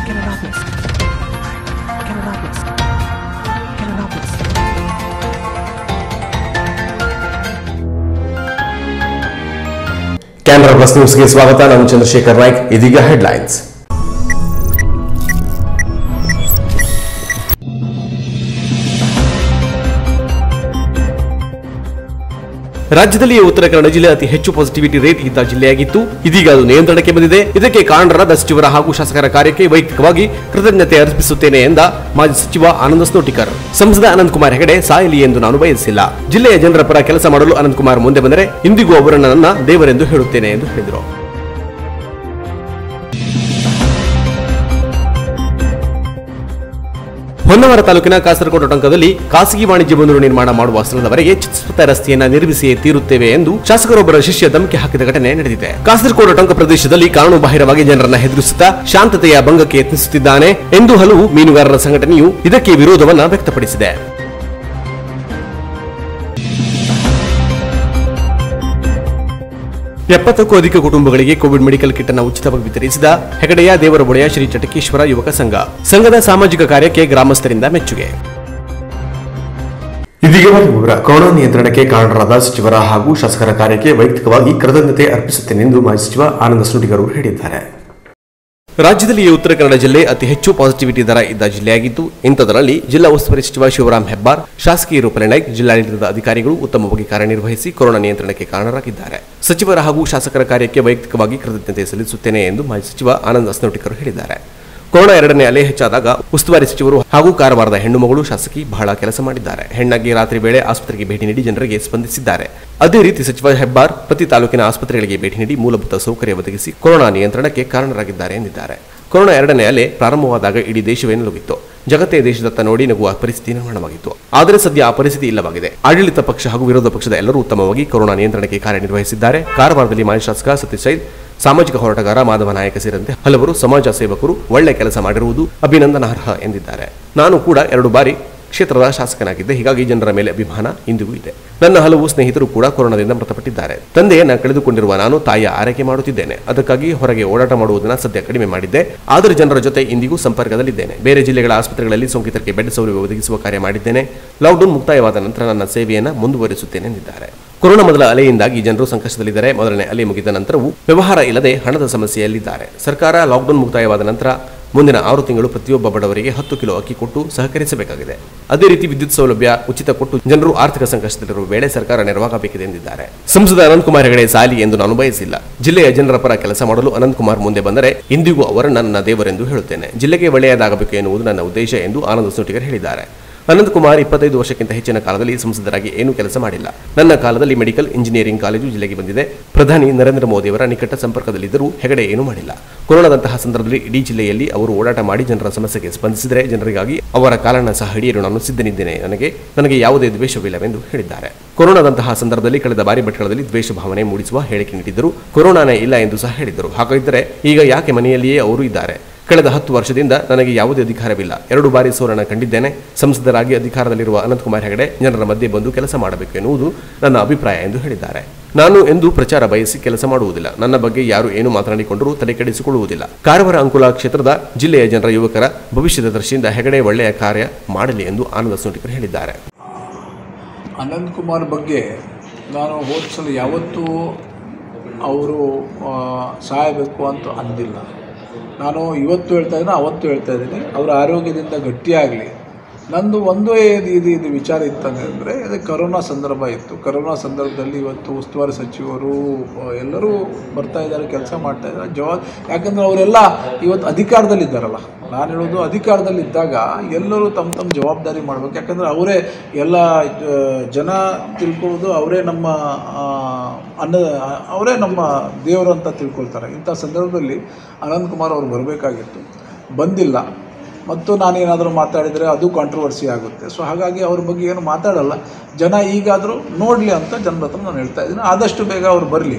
Cannabis. Cannabis. Cannabis. Canara plus ನ್ಯೂಸ್ಗೆ ಸ್ವಾಗತ ನಾನು ಚಂದ್ರಶೇಖರ್ ನಾಯ್ಕ್ ಇದೀಗ ಹೆಡ್ಲೈನ್ಸ್ ರಾಜ್ಯದಲ್ಲಿ ಉತ್ತರ ಕನ್ನಡ ಜಿಲ್ಲೆ ಅತಿ ಹೆಚ್ಚು ಪಾಸಿಟಿವಿಟಿ ರೇಟ್ ಇದ್ದ ಜಿಲ್ಲೆಯಾಗಿತ್ತು ಇದೀಗ ಅದು ನಿಯಂತ್ರಣಕ್ಕೆ ಬಂದಿದೆ ಇದಕ್ಕೆ ಕಾರಣರಾದ ಸಚಿವರ ಹಾಗೂ ಶಾಸಕರ ಕಾರ್ಯಕ್ಕೆ ವೈಯಕ್ತಿಕವಾಗಿ ಕೃತಜ್ಞತೆ ಅರ್ಪಿಸುತ್ತೇನೆ ಎಂದ ಮಾಜಿ ಸಚಿವ ಆನಂದ ಸ್ನೋಟಿಕರ್ ಸಂಸದ ಅನಂತ್ ಕುಮಾರ್ ಹೆಗಡೆ ಸಾಯಲಿ ಎಂದು ನಾನು ಬಯಸಿಲ್ಲ ಜಿಲ್ಲೆಯ ಜನರ ಪರ ಕೆಲಸ ಮಾಡಲು ಅನಂತ್ ಕುಮಾರ್ ಮುಂದೆ ಬಂದರೆ ಇಂದಿಗೂ ಅವರನ್ನು ನನ್ನ ದೇವರೆಂದು ಹೇಳುತ್ತೇನೆ ಎಂದು ಹೇಳಿದರು ಹೊನ್ನವರ ತಾಲೂಕಿನ ಕಾಸರಗೋಡು ಟಂಕದಲ್ಲಿ ಖಾಸಗಿ ವಾಣಿಜ್ಯ ಬಂದರು ನಿರ್ಮಾಣ ಮಾಡುವ ಸ್ಥಳದವರೆಗೆ ಚಿತ್ಸ್ಪತ ರಸ್ತೆಯನ್ನ ನಿರ್ಮಿಸಿಯೇ ತೀರುತ್ತೇವೆ ಎಂದು ಶಾಸಕರೊಬ್ಬರ ಶಿಷ್ಯ ಧಮಕಿ ಹಾಕಿದ ಘಟನೆ ನಡೆದಿದೆ ಕಾಸರಗೋಡು ಟಂಕ ಪ್ರದೇಶದಲ್ಲಿ ಕಾನೂನುಬಾಹಿರವಾಗಿ ಜನರನ್ನ ಹೆದರಿಸುತ್ತಾ ಶಾಂತತೆಯ ಭಂಗಕ್ಕೆ ಯತ್ನಿಸುತ್ತಿದ್ದಾನೆ ಎಂದು ಹಲವು ಮೀನುಗಾರರ ಸಂಘಟನೆಯು ಇದಕ್ಕೆ ವಿರೋಧವನ್ನ ವ್ಯಕ್ತಪಡಿಸಿದೆ ಎಪ್ಪತ್ತಕ್ಕೂ ಅಧಿಕ ಕುಟುಂಬಗಳಿಗೆ ಕೋವಿಡ್ ಮೆಡಿಕಲ್ ಕಿಟ್ ಅನ್ನು ಉಚಿತವಾಗಿ ವಿತರಿಸಿದ ಹೆಗಡೆಯ ದೇವರ ಬೊಡೆಯ ಶ್ರೀ ಚಟಕೇಶ್ವರ ಯುವಕ ಸಂಘ ಸಂಘದ ಸಾಮಾಜಿಕ ಕಾರ್ಯಕ್ಕೆ ಗ್ರಾಮಸ್ಥರಿಂದ ಮೆಚ್ಚುಗೆ ಇದೀಗ ಒಂದು ವಿವರ ಕೊರೋನಾ ನಿಯಂತ್ರಣಕ್ಕೆ ಕಾರಣರಾದ ಸಚಿವರ ಹಾಗೂ ಶಾಸಕರ ಕಾರ್ಯಕ್ಕೆ ವೈಯಕ್ತಿಕವಾಗಿ ಕೃತಜ್ಞತೆ ಅರ್ಪಿಸುತ್ತೇನೆ ಎಂದು ಮಾಜಿ ಸಚಿವ ಆನಂದ ಸುಡಿಗರ್ ಅವರು ಹೇಳಿದ್ದಾರೆ ರಾಜ್ಯದಲ್ಲಿ ಉತ್ತರ ಕನ್ನಡ ಜಿಲ್ಲೆ ಅತಿ ಹೆಚ್ಚು ಪಾಸಿಟಿವಿಟಿ ದರ ಇದ್ದ ಜಿಲ್ಲೆಯಾಗಿದ್ದು ಇಂಥದರಲ್ಲಿ ಜಿಲ್ಲಾ ಉಸ್ತುವಾರಿ ಸಚಿವ ಶಿವರಾಂ ಹೆಬ್ಬಾರ್ ಶಾಸಕೀಯ ರೂಪಲೆ ನಾಯ್ಕ್ ಜಿಲ್ಲಾಡಳಿತದ ಅಧಿಕಾರಿಗಳು ಉತ್ತಮವಾಗಿ ಕಾರ್ಯನಿರ್ವಹಿಸಿ ಕೊರೋನಾ ನಿಯಂತ್ರಣಕ್ಕೆ ಕಾರಣರಾಗಿದ್ದಾರೆ ಸಚಿವರ ಹಾಗೂ ಶಾಸಕರ ಕಾರ್ಯಕ್ಕೆ ವೈಯಕ್ತಿಕವಾಗಿ ಕೃತಜ್ಞತೆ ಸಲ್ಲಿಸುತ್ತೇನೆ ಎಂದು ಮಾಜಿ ಸಚಿವ ಆನಂದ್ ಅಸ್ನೋಟಿಕರ್ ಹೇಳಿದ್ದಾರೆ ಕೊರೋನಾ ಎರಡನೇ ಅಲೆ ಹೆಚ್ಚಾದಾಗ ಉಸ್ತುವಾರಿ ಸಚಿವರು ಹಾಗೂ ಕಾರವಾರದ ಹೆಣ್ಣು ಮಗಳು ಶಾಸಕಿ ಬಹಳ ಕೆಲಸ ಮಾಡಿದ್ದಾರೆ ಹೆಣ್ಣಾಗಿ ರಾತ್ರಿ ವೇಳೆ ಆಸ್ಪತ್ರೆಗೆ ಭೇಟಿ ನೀಡಿ ಜನರಿಗೆ ಸ್ಪಂದಿಸಿದ್ದಾರೆ ಅದೇ ರೀತಿ ಸಚಿವ ಹೆಬ್ಬಾರ್ ಪ್ರತಿ ತಾಲೂಕಿನ ಆಸ್ಪತ್ರೆಗಳಿಗೆ ಭೇಟಿ ನೀಡಿ ಮೂಲಭೂತ ಸೌಕರ್ಯ ಒದಗಿಸಿ ಕೊರೋನಾ ನಿಯಂತ್ರಣಕ್ಕೆ ಕಾರಣರಾಗಿದ್ದಾರೆ ಎಂದಿದ್ದಾರೆ ಕೊರೋನಾ ಎರಡನೇ ಅಲೆ ಪ್ರಾರಂಭವಾದಾಗ ಇಡೀ ದೇಶವೇ ನಲುಗಿತ್ತು ಜಗತ್ತೇ ದೇಶದತ್ತ ನೋಡಿ ನಗುವ ಪರಿಸ್ಥಿತಿ ನಿರ್ಮಾಣವಾಗಿತ್ತು ಆದರೆ ಸದ್ಯ ಆ ಪರಿಸ್ಥಿತಿ ಇಲ್ಲವಾಗಿದೆ ಆಡಳಿತ ಪಕ್ಷ ಹಾಗೂ ವಿರೋಧ ಪಕ್ಷದ ಎಲ್ಲರೂ ಉತ್ತಮವಾಗಿ ಕೊರೋನಾ ನಿಯಂತ್ರಣಕ್ಕೆ ಕಾರ್ಯನಿರ್ವಹಿಸಿದ್ದಾರೆ ಕಾರವಾರದಲ್ಲಿ ಮಾಜಿ ಶಾಸಕ ಸತೀಶ್ ಸೈದ್ ಸಾಮಾಜಿಕ ಹೋರಾಟಗಾರ ಮಾಧವ ನಾಯಕ ಸೇರಿದಂತೆ ಹಲವರು ಸಮಾಜ ಸೇವಕರು ಒಳ್ಳೆ ಕೆಲಸ ಮಾಡಿರುವುದು ಅಭಿನಂದನಾರ್ಹ ಎಂದಿದ್ದಾರೆ ನಾನು ಕೂಡ ಎರಡು ಬಾರಿ ಕ್ಷೇತ್ರದ ಶಾಸಕನಾಗಿದ್ದೆ ಹೀಗಾಗಿ ಜನರ ಮೇಲೆ ಅಭಿಮಾನ ಇಂದಿಗೂ ಇದೆ ನನ್ನ ಹಲವು ಸ್ನೇಹಿತರು ಕೂಡ ಕೊರೋನಾದಿಂದ ಮೃತಪಟ್ಟಿದ್ದಾರೆ ತಂದೆಯನ್ನ ಕಳೆದುಕೊಂಡಿರುವ ನಾನು ತಾಯಿಯ ಆರೈಕೆ ಮಾಡುತ್ತಿದ್ದೇನೆ ಅದಕ್ಕಾಗಿ ಹೊರಗೆ ಓಡಾಟ ಮಾಡುವುದನ್ನು ಸದ್ಯ ಕಡಿಮೆ ಮಾಡಿದ್ದೆ ಆದರೆ ಜನರ ಜೊತೆ ಇಂದಿಗೂ ಸಂಪರ್ಕದಲ್ಲಿದ್ದೇನೆ ಬೇರೆ ಜಿಲ್ಲೆಗಳ ಆಸ್ಪತ್ರೆಗಳಲ್ಲಿ ಸೋಂಕಿತರಿಗೆ ಬೆಡ್ ಸೌಲಭ್ಯ ಒದಗಿಸುವ ಕಾರ್ಯ ಮಾಡಿದ್ದೇನೆ ಲಾಕ್ಡೌನ್ ಮುಕ್ತಾಯವಾದ ನಂತರ ನನ್ನ ಸೇವೆಯನ್ನು ಮುಂದುವರಿಸುತ್ತೇನೆ ಎಂದಿದ್ದಾರೆ ಕೊರೋನಾ ಮೊದಲ ಅಲೆಯಿಂದಾಗಿ ಜನರು ಸಂಕಷ್ಟದಲ್ಲಿದ್ದಾರೆ ಮೊದಲನೇ ಅಲೆ ಮುಗಿದ ನಂತರವೂ ವ್ಯವಹಾರ ಇಲ್ಲದೆ ಹಣದ ಸಮಸ್ಯೆಯಲ್ಲಿದ್ದಾರೆ ಸರ್ಕಾರ ಲಾಕ್ಡೌನ್ ಮುಕ್ತಾಯವಾದ ನಂತರ ಮುಂದಿನ ಆರು ತಿಂಗಳು ಪ್ರತಿಯೊಬ್ಬ ಬಡವರಿಗೆ ಹತ್ತು ಕಿಲೋ ಅಕ್ಕಿ ಕೊಟ್ಟು ಸಹಕರಿಸಬೇಕಾಗಿದೆ ಅದೇ ರೀತಿ ವಿದ್ಯುತ್ ಸೌಲಭ್ಯ ಉಚಿತ ಕೊಟ್ಟು ಜನರು ಆರ್ಥಿಕ ಸಂಕಷ್ಟದಲ್ಲಿರುವ ವೇಳೆ ಸರ್ಕಾರ ನೆರವಾಗಬೇಕಿದೆ ಎಂದಿದ್ದಾರೆ ಸಂಸದ ಅನಂತ್ ಕುಮಾರ್ ಹೆಗಡೆ ಸಾಲಿ ಎಂದು ನಾನು ಬಯಸಿಲ್ಲ ಜಿಲ್ಲೆಯ ಜನರ ಪರ ಕೆಲಸ ಮಾಡಲು ಅನಂತ್ ಕುಮಾರ್ ಮುಂದೆ ಬಂದರೆ ಇಂದಿಗೂ ಅವರನ್ನು ನನ್ನ ದೇವರೆಂದು ಹೇಳುತ್ತೇನೆ ಜಿಲ್ಲೆಗೆ ಒಳ್ಳೆಯದಾಗಬೇಕು ಎನ್ನುವುದು ನನ್ನ ಉದ್ದೇಶ ಎಂದು ಆನಂದ್ ಸುಟಿಗರ್ ಹೇಳಿದ್ದಾರೆ ಅನಂತ್ ಕುಮಾರ್ ಇಪ್ಪತ್ತೈದು ವರ್ಷಕ್ಕಿಂತ ಹೆಚ್ಚಿನ ಕಾಲದಲ್ಲಿ ಸಂಸದರಾಗಿ ಏನೂ ಕೆಲಸ ಮಾಡಿಲ್ಲ ನನ್ನ ಕಾಲದಲ್ಲಿ ಮೆಡಿಕಲ್ ಇಂಜಿನಿಯರಿಂಗ್ ಕಾಲೇಜು ಜಿಲ್ಲೆಗೆ ಬಂದಿದೆ ಪ್ರಧಾನಿ ನರೇಂದ್ರ ಮೋದಿಯವರ ನಿಕಟ ಸಂಪರ್ಕದಲ್ಲಿದ್ದರೂ ಹೆಗಡೆ ಏನೂ ಮಾಡಿಲ್ಲ ಕೊರೋನಾದಂತಹ ಸಂದರ್ಭದಲ್ಲಿ ಇಡೀ ಜಿಲ್ಲೆಯಲ್ಲಿ ಅವರು ಓಡಾಟ ಮಾಡಿ ಜನರ ಸಮಸ್ಯೆಗೆ ಸ್ಪಂದಿಸಿದರೆ ಜನರಿಗಾಗಿ ಅವರ ಕಾಲನ್ನು ಸಹ ಹಿಡಿಯಲು ನಾನು ಸಿದ್ಧನಿದ್ದೇನೆ ನನಗೆ ನನಗೆ ಯಾವುದೇ ದ್ವೇಷವಿಲ್ಲವೆಂದು ಹೇಳಿದ್ದಾರೆ ಕೊರೋನಾದಂತಹ ಸಂದರ್ಭದಲ್ಲಿ ಕಳೆದ ಬಾರಿ ಭಟ್ಕಳದಲ್ಲಿ ದ್ವೇಷ ಭಾವನೆ ಮೂಡಿಸುವ ಹೇಳಿಕೆ ನೀಡಿದ್ದರು ಕೊರೋನಾನೇ ಇಲ್ಲ ಎಂದು ಸಹ ಹೇಳಿದ್ದರು ಹಾಗಾಗಿದ್ದರೆ ಈಗ ಯಾಕೆ ಮನೆಯಲ್ಲಿಯೇ ಅವರು ಇದ್ದಾರೆ ಕಳೆದ ಹತ್ತು ವರ್ಷದಿಂದ ನನಗೆ ಯಾವುದೇ ಅಧಿಕಾರವಿಲ್ಲ ಎರಡು ಬಾರಿ ಸೋಲನ ಕಂಡಿದ್ದೇನೆ ಸಂಸದರಾಗಿ ಅಧಿಕಾರದಲ್ಲಿರುವ ಅನಂತಕುಮಾರ್ ಹೆಗಡೆ ಜನರ ಮಧ್ಯೆ ಬಂದು ಕೆಲಸ ಮಾಡಬೇಕು ಎನ್ನುವುದು ನನ್ನ ಅಭಿಪ್ರಾಯ ಎಂದು ಹೇಳಿದ್ದಾರೆ ನಾನು ಎಂದು ಪ್ರಚಾರ ಬಯಸಿ ಕೆಲಸ ಮಾಡುವುದಿಲ್ಲ ನನ್ನ ಬಗ್ಗೆ ಯಾರು ಏನು ಮಾತನಾಡಿಕೊಂಡರೂ ತಲೆಕೆಡಿಸಿಕೊಳ್ಳುವುದಿಲ್ಲ ಕಾರವಾರ ಅಂಕುಲ ಕ್ಷೇತ್ರದ ಜಿಲ್ಲೆಯ ಜನರ ಯುವಕರ ಭವಿಷ್ಯದ ದೃಷ್ಟಿಯಿಂದ ಹೆಗಡೆ ಒಳ್ಳೆಯ ಕಾರ್ಯ ಮಾಡಲಿ ಎಂದು ಆನಂದ ಸೋಟಿಕರ್ ಹೇಳಿದ್ದಾರೆ ಅನಂತ್ ಕುಮಾರ್ ಬಗ್ಗೆ ನಾನು ಹೋದ ಸಲ ಯಾವತ್ತೂ ಅವರು ಆ, ಸಾಯಬೇಕು ಅಂತ ಅಂದಿಲ್ಲ ನಾನು ಇವತ್ತು ಹೇಳ್ತಾ ಇದ್ದೀನಿ ಅವತ್ತು ಹೇಳ್ತಾ ಇದ್ದೀನಿ ಅವರ ಆರೋಗ್ಯದಿಂದ ಗಟ್ಟಿಯಾಗಲಿ ನಂದು ಒಂದೇ ಇದು ಇದು ಇದು ವಿಚಾರ ಇತ್ತಂದರೆ ಇದು ಕರೋನಾ ಸಂದರ್ಭ ಇತ್ತು ಕರೋನಾ ಸಂದರ್ಭದಲ್ಲಿ ಇವತ್ತು ಉಸ್ತುವಾರಿ ಸಚಿವರು ಆ, ಎಲ್ಲರೂ ಬರ್ತಾ ಇದ್ದಾರೆ ಕೆಲಸ ಮಾಡ್ತಾ ಇದ್ದಾರೆ ಜವಾ ಯಾಕಂದರೆ ಅವರೆಲ್ಲ ಇವತ್ತು ಅಧಿಕಾರದಲ್ಲಿದ್ದಾರಲ್ಲ ನಾನು ಹೇಳೋದು ಅಧಿಕಾರದಲ್ಲಿದ್ದಾಗ ಎಲ್ಲರೂ ತಮ್ಮ ತಮ್ಮ ಜವಾಬ್ದಾರಿ ಮಾಡ್ಬೇಕು ಯಾಕಂದರೆ ಅವರೇ ಎಲ್ಲ ಆ, ಜನ ತಿಳ್ಕೊಳ್ಳೋದು ಅವರೇ ನಮ್ಮ ಆ, ಅನ್ನ ಅವರೇ ನಮ್ಮ ದೇವರು ಅಂತ ತಿಳ್ಕೊಳ್ತಾರೆ ಇಂಥ ಸಂದರ್ಭದಲ್ಲಿ ಅನಂತ್ ಕುಮಾರ್ ಅವರು ಬರಬೇಕಾಗಿತ್ತು ಬಂದಿಲ್ಲ ಮತ್ತು ನಾನೇನಾದರೂ ಮಾತಾಡಿದರೆ ಅದು ಕಾಂಟ್ರವರ್ಸಿ ಆಗುತ್ತೆ ಸೊ ಹಾಗಾಗಿ ಅವ್ರ ಬಗ್ಗೆ ಏನು ಮಾತಾಡಲ್ಲ ಜನ ಈಗಾದರೂ ನೋಡಲಿ ಅಂತ ಜನರ ಹತ್ರ ನಾನು ಹೇಳ್ತಾ ಇದ್ದೀನಿ ಆದಷ್ಟು ಬೇಗ ಅವ್ರು ಬರಲಿ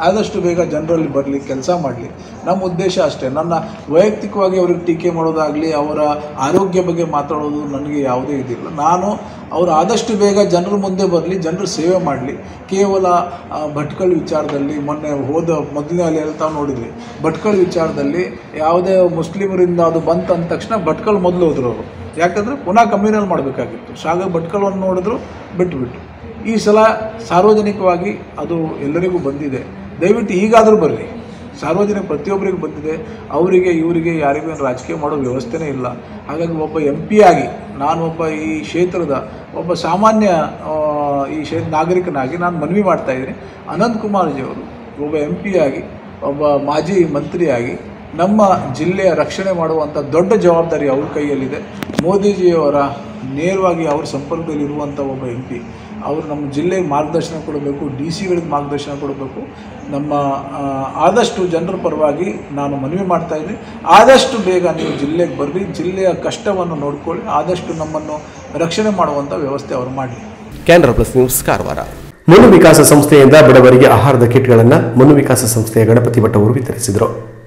ಆದಷ್ಟು ಬೇಗ ಜನರಲ್ಲಿ ಬರಲಿ ಕೆಲಸ ಮಾಡಲಿ ನಮ್ಮ ಉದ್ದೇಶ ಅಷ್ಟೇ ನನ್ನ ವೈಯಕ್ತಿಕವಾಗಿ ಅವ್ರಿಗೆ ಟೀಕೆ ಮಾಡೋದಾಗಲಿ ಅವರ ಆರೋಗ್ಯ ಬಗ್ಗೆ ಮಾತಾಡೋದು ನನಗೆ ಯಾವುದೇ ಇದಿಲ್ಲ ನಾನು ಅವರು ಆದಷ್ಟು ಬೇಗ ಜನರ ಮುಂದೆ ಬರಲಿ ಜನರ ಸೇವೆ ಮಾಡಲಿ ಕೇವಲ ಆ, ಭಟ್ಕಳ ವಿಚಾರದಲ್ಲಿ ಮೊನ್ನೆ ಹೋದ ಮೊದಲನೇ ಅಲ್ಲಿ ಹೇಳ್ತಾ ನೋಡಿದ್ವಿ ಭಟ್ಕಳ ವಿಚಾರದಲ್ಲಿ ಯಾವುದೇ ಮುಸ್ಲಿಮರಿಂದ ಅದು ಬಂತು ಅಂದ ತಕ್ಷಣ ಭಟ್ಕಳ ಮೊದಲು ಹೋದ್ರು ಅವರು ಯಾಕಂದರೆ ಪುನಃ ಕಮ್ಯುನಲ್ ಮಾಡಬೇಕಾಗಿತ್ತು ಶಾಗ ಭಟ್ಕಳವನ್ನು ನೋಡಿದ್ರು ಬಿಟ್ಟುಬಿಟ್ಟು ಈ ಸಲ ಸಾರ್ವಜನಿಕವಾಗಿ ಅದು ಎಲ್ಲರಿಗೂ ಬಂದಿದೆ ದಯವಿಟ್ಟು ಈಗಾದರೂ ಬರಲಿ ಸಾರ್ವಜನಿಕ ಪ್ರತಿಯೊಬ್ಬರಿಗೂ ಬಂದಿದೆ ಅವರಿಗೆ ಇವರಿಗೆ ಯಾರಿಗೂ ಏನು ರಾಜಕೀಯ ಮಾಡೋ ವ್ಯವಸ್ಥೆನೇ ಇಲ್ಲ ಹಾಗಾಗಿ ಒಬ್ಬ ಎಂ ಪಿ ಆಗಿ ನಾನು ಒಬ್ಬ ಈ ಕ್ಷೇತ್ರದ ಒಬ್ಬ ಸಾಮಾನ್ಯ ಆ, ಈ ಕ್ಷೇತ್ರ ನಾಗರಿಕನಾಗಿ ನಾನು ಮನವಿ ಮಾಡ್ತಾ ಇದ್ದೀನಿ ಅನಂತ್ ಕುಮಾರ್ಜಿಯವರು ಒಬ್ಬ ಎಂ ಪಿ ಆಗಿ ಒಬ್ಬ ಮಾಜಿ ಮಂತ್ರಿಯಾಗಿ ನಮ್ಮ ಜಿಲ್ಲೆಯ ರಕ್ಷಣೆ ಮಾಡುವಂಥ ದೊಡ್ಡ ಜವಾಬ್ದಾರಿ ಅವ್ರ ಕೈಯಲ್ಲಿದೆ ಮೋದಿಜಿಯವರ ನೇರವಾಗಿ ಅವ್ರ ಸಂಪರ್ಕದಲ್ಲಿ ಇರುವಂಥ ಒಬ್ಬ ಎಂ ಪಿ ಅವರು ನಮ್ಮ ಜಿಲ್ಲೆಗೆ ಮಾರ್ಗದರ್ಶನ ಕೊಡಬೇಕು ಡಿ ಸಿಗಳಿಗೆ ಮಾರ್ಗದರ್ಶನ ಕೊಡಬೇಕು ನಮ್ಮ ಆ, ಆದಷ್ಟು ಜನರ ಪರವಾಗಿ ನಾನು ಮನವಿ ಮಾಡ್ತಾ ಇದ್ದೀನಿ ಆದಷ್ಟು ಬೇಗ ನೀವು ಜಿಲ್ಲೆಗೆ ಬರಲಿ ಜಿಲ್ಲೆಯ ಕಷ್ಟವನ್ನು ನೋಡ್ಕೊಳ್ಳಿ ಆದಷ್ಟು ನಮ್ಮನ್ನು ರಕ್ಷಣೆ ಮಾಡುವಂಥ ವ್ಯವಸ್ಥೆ ಅವರು ಮಾಡಲಿ ಕ್ಯಾನ್ರಾ ಪ್ಲಸ್ ನ್ಯೂಸ್ ಕಾರವಾರ ಮನು ವಿಕಾಸ ಸಂಸ್ಥೆಯಿಂದ ಬಡವರಿಗೆ ಆಹಾರದ ಕಿಟ್ಗಳನ್ನು ಮನು ವಿಕಾಸ ಸಂಸ್ಥೆಯ ಗಣಪತಿ ಭಟ್ ಅವರು ವಿತರಿಸಿದರು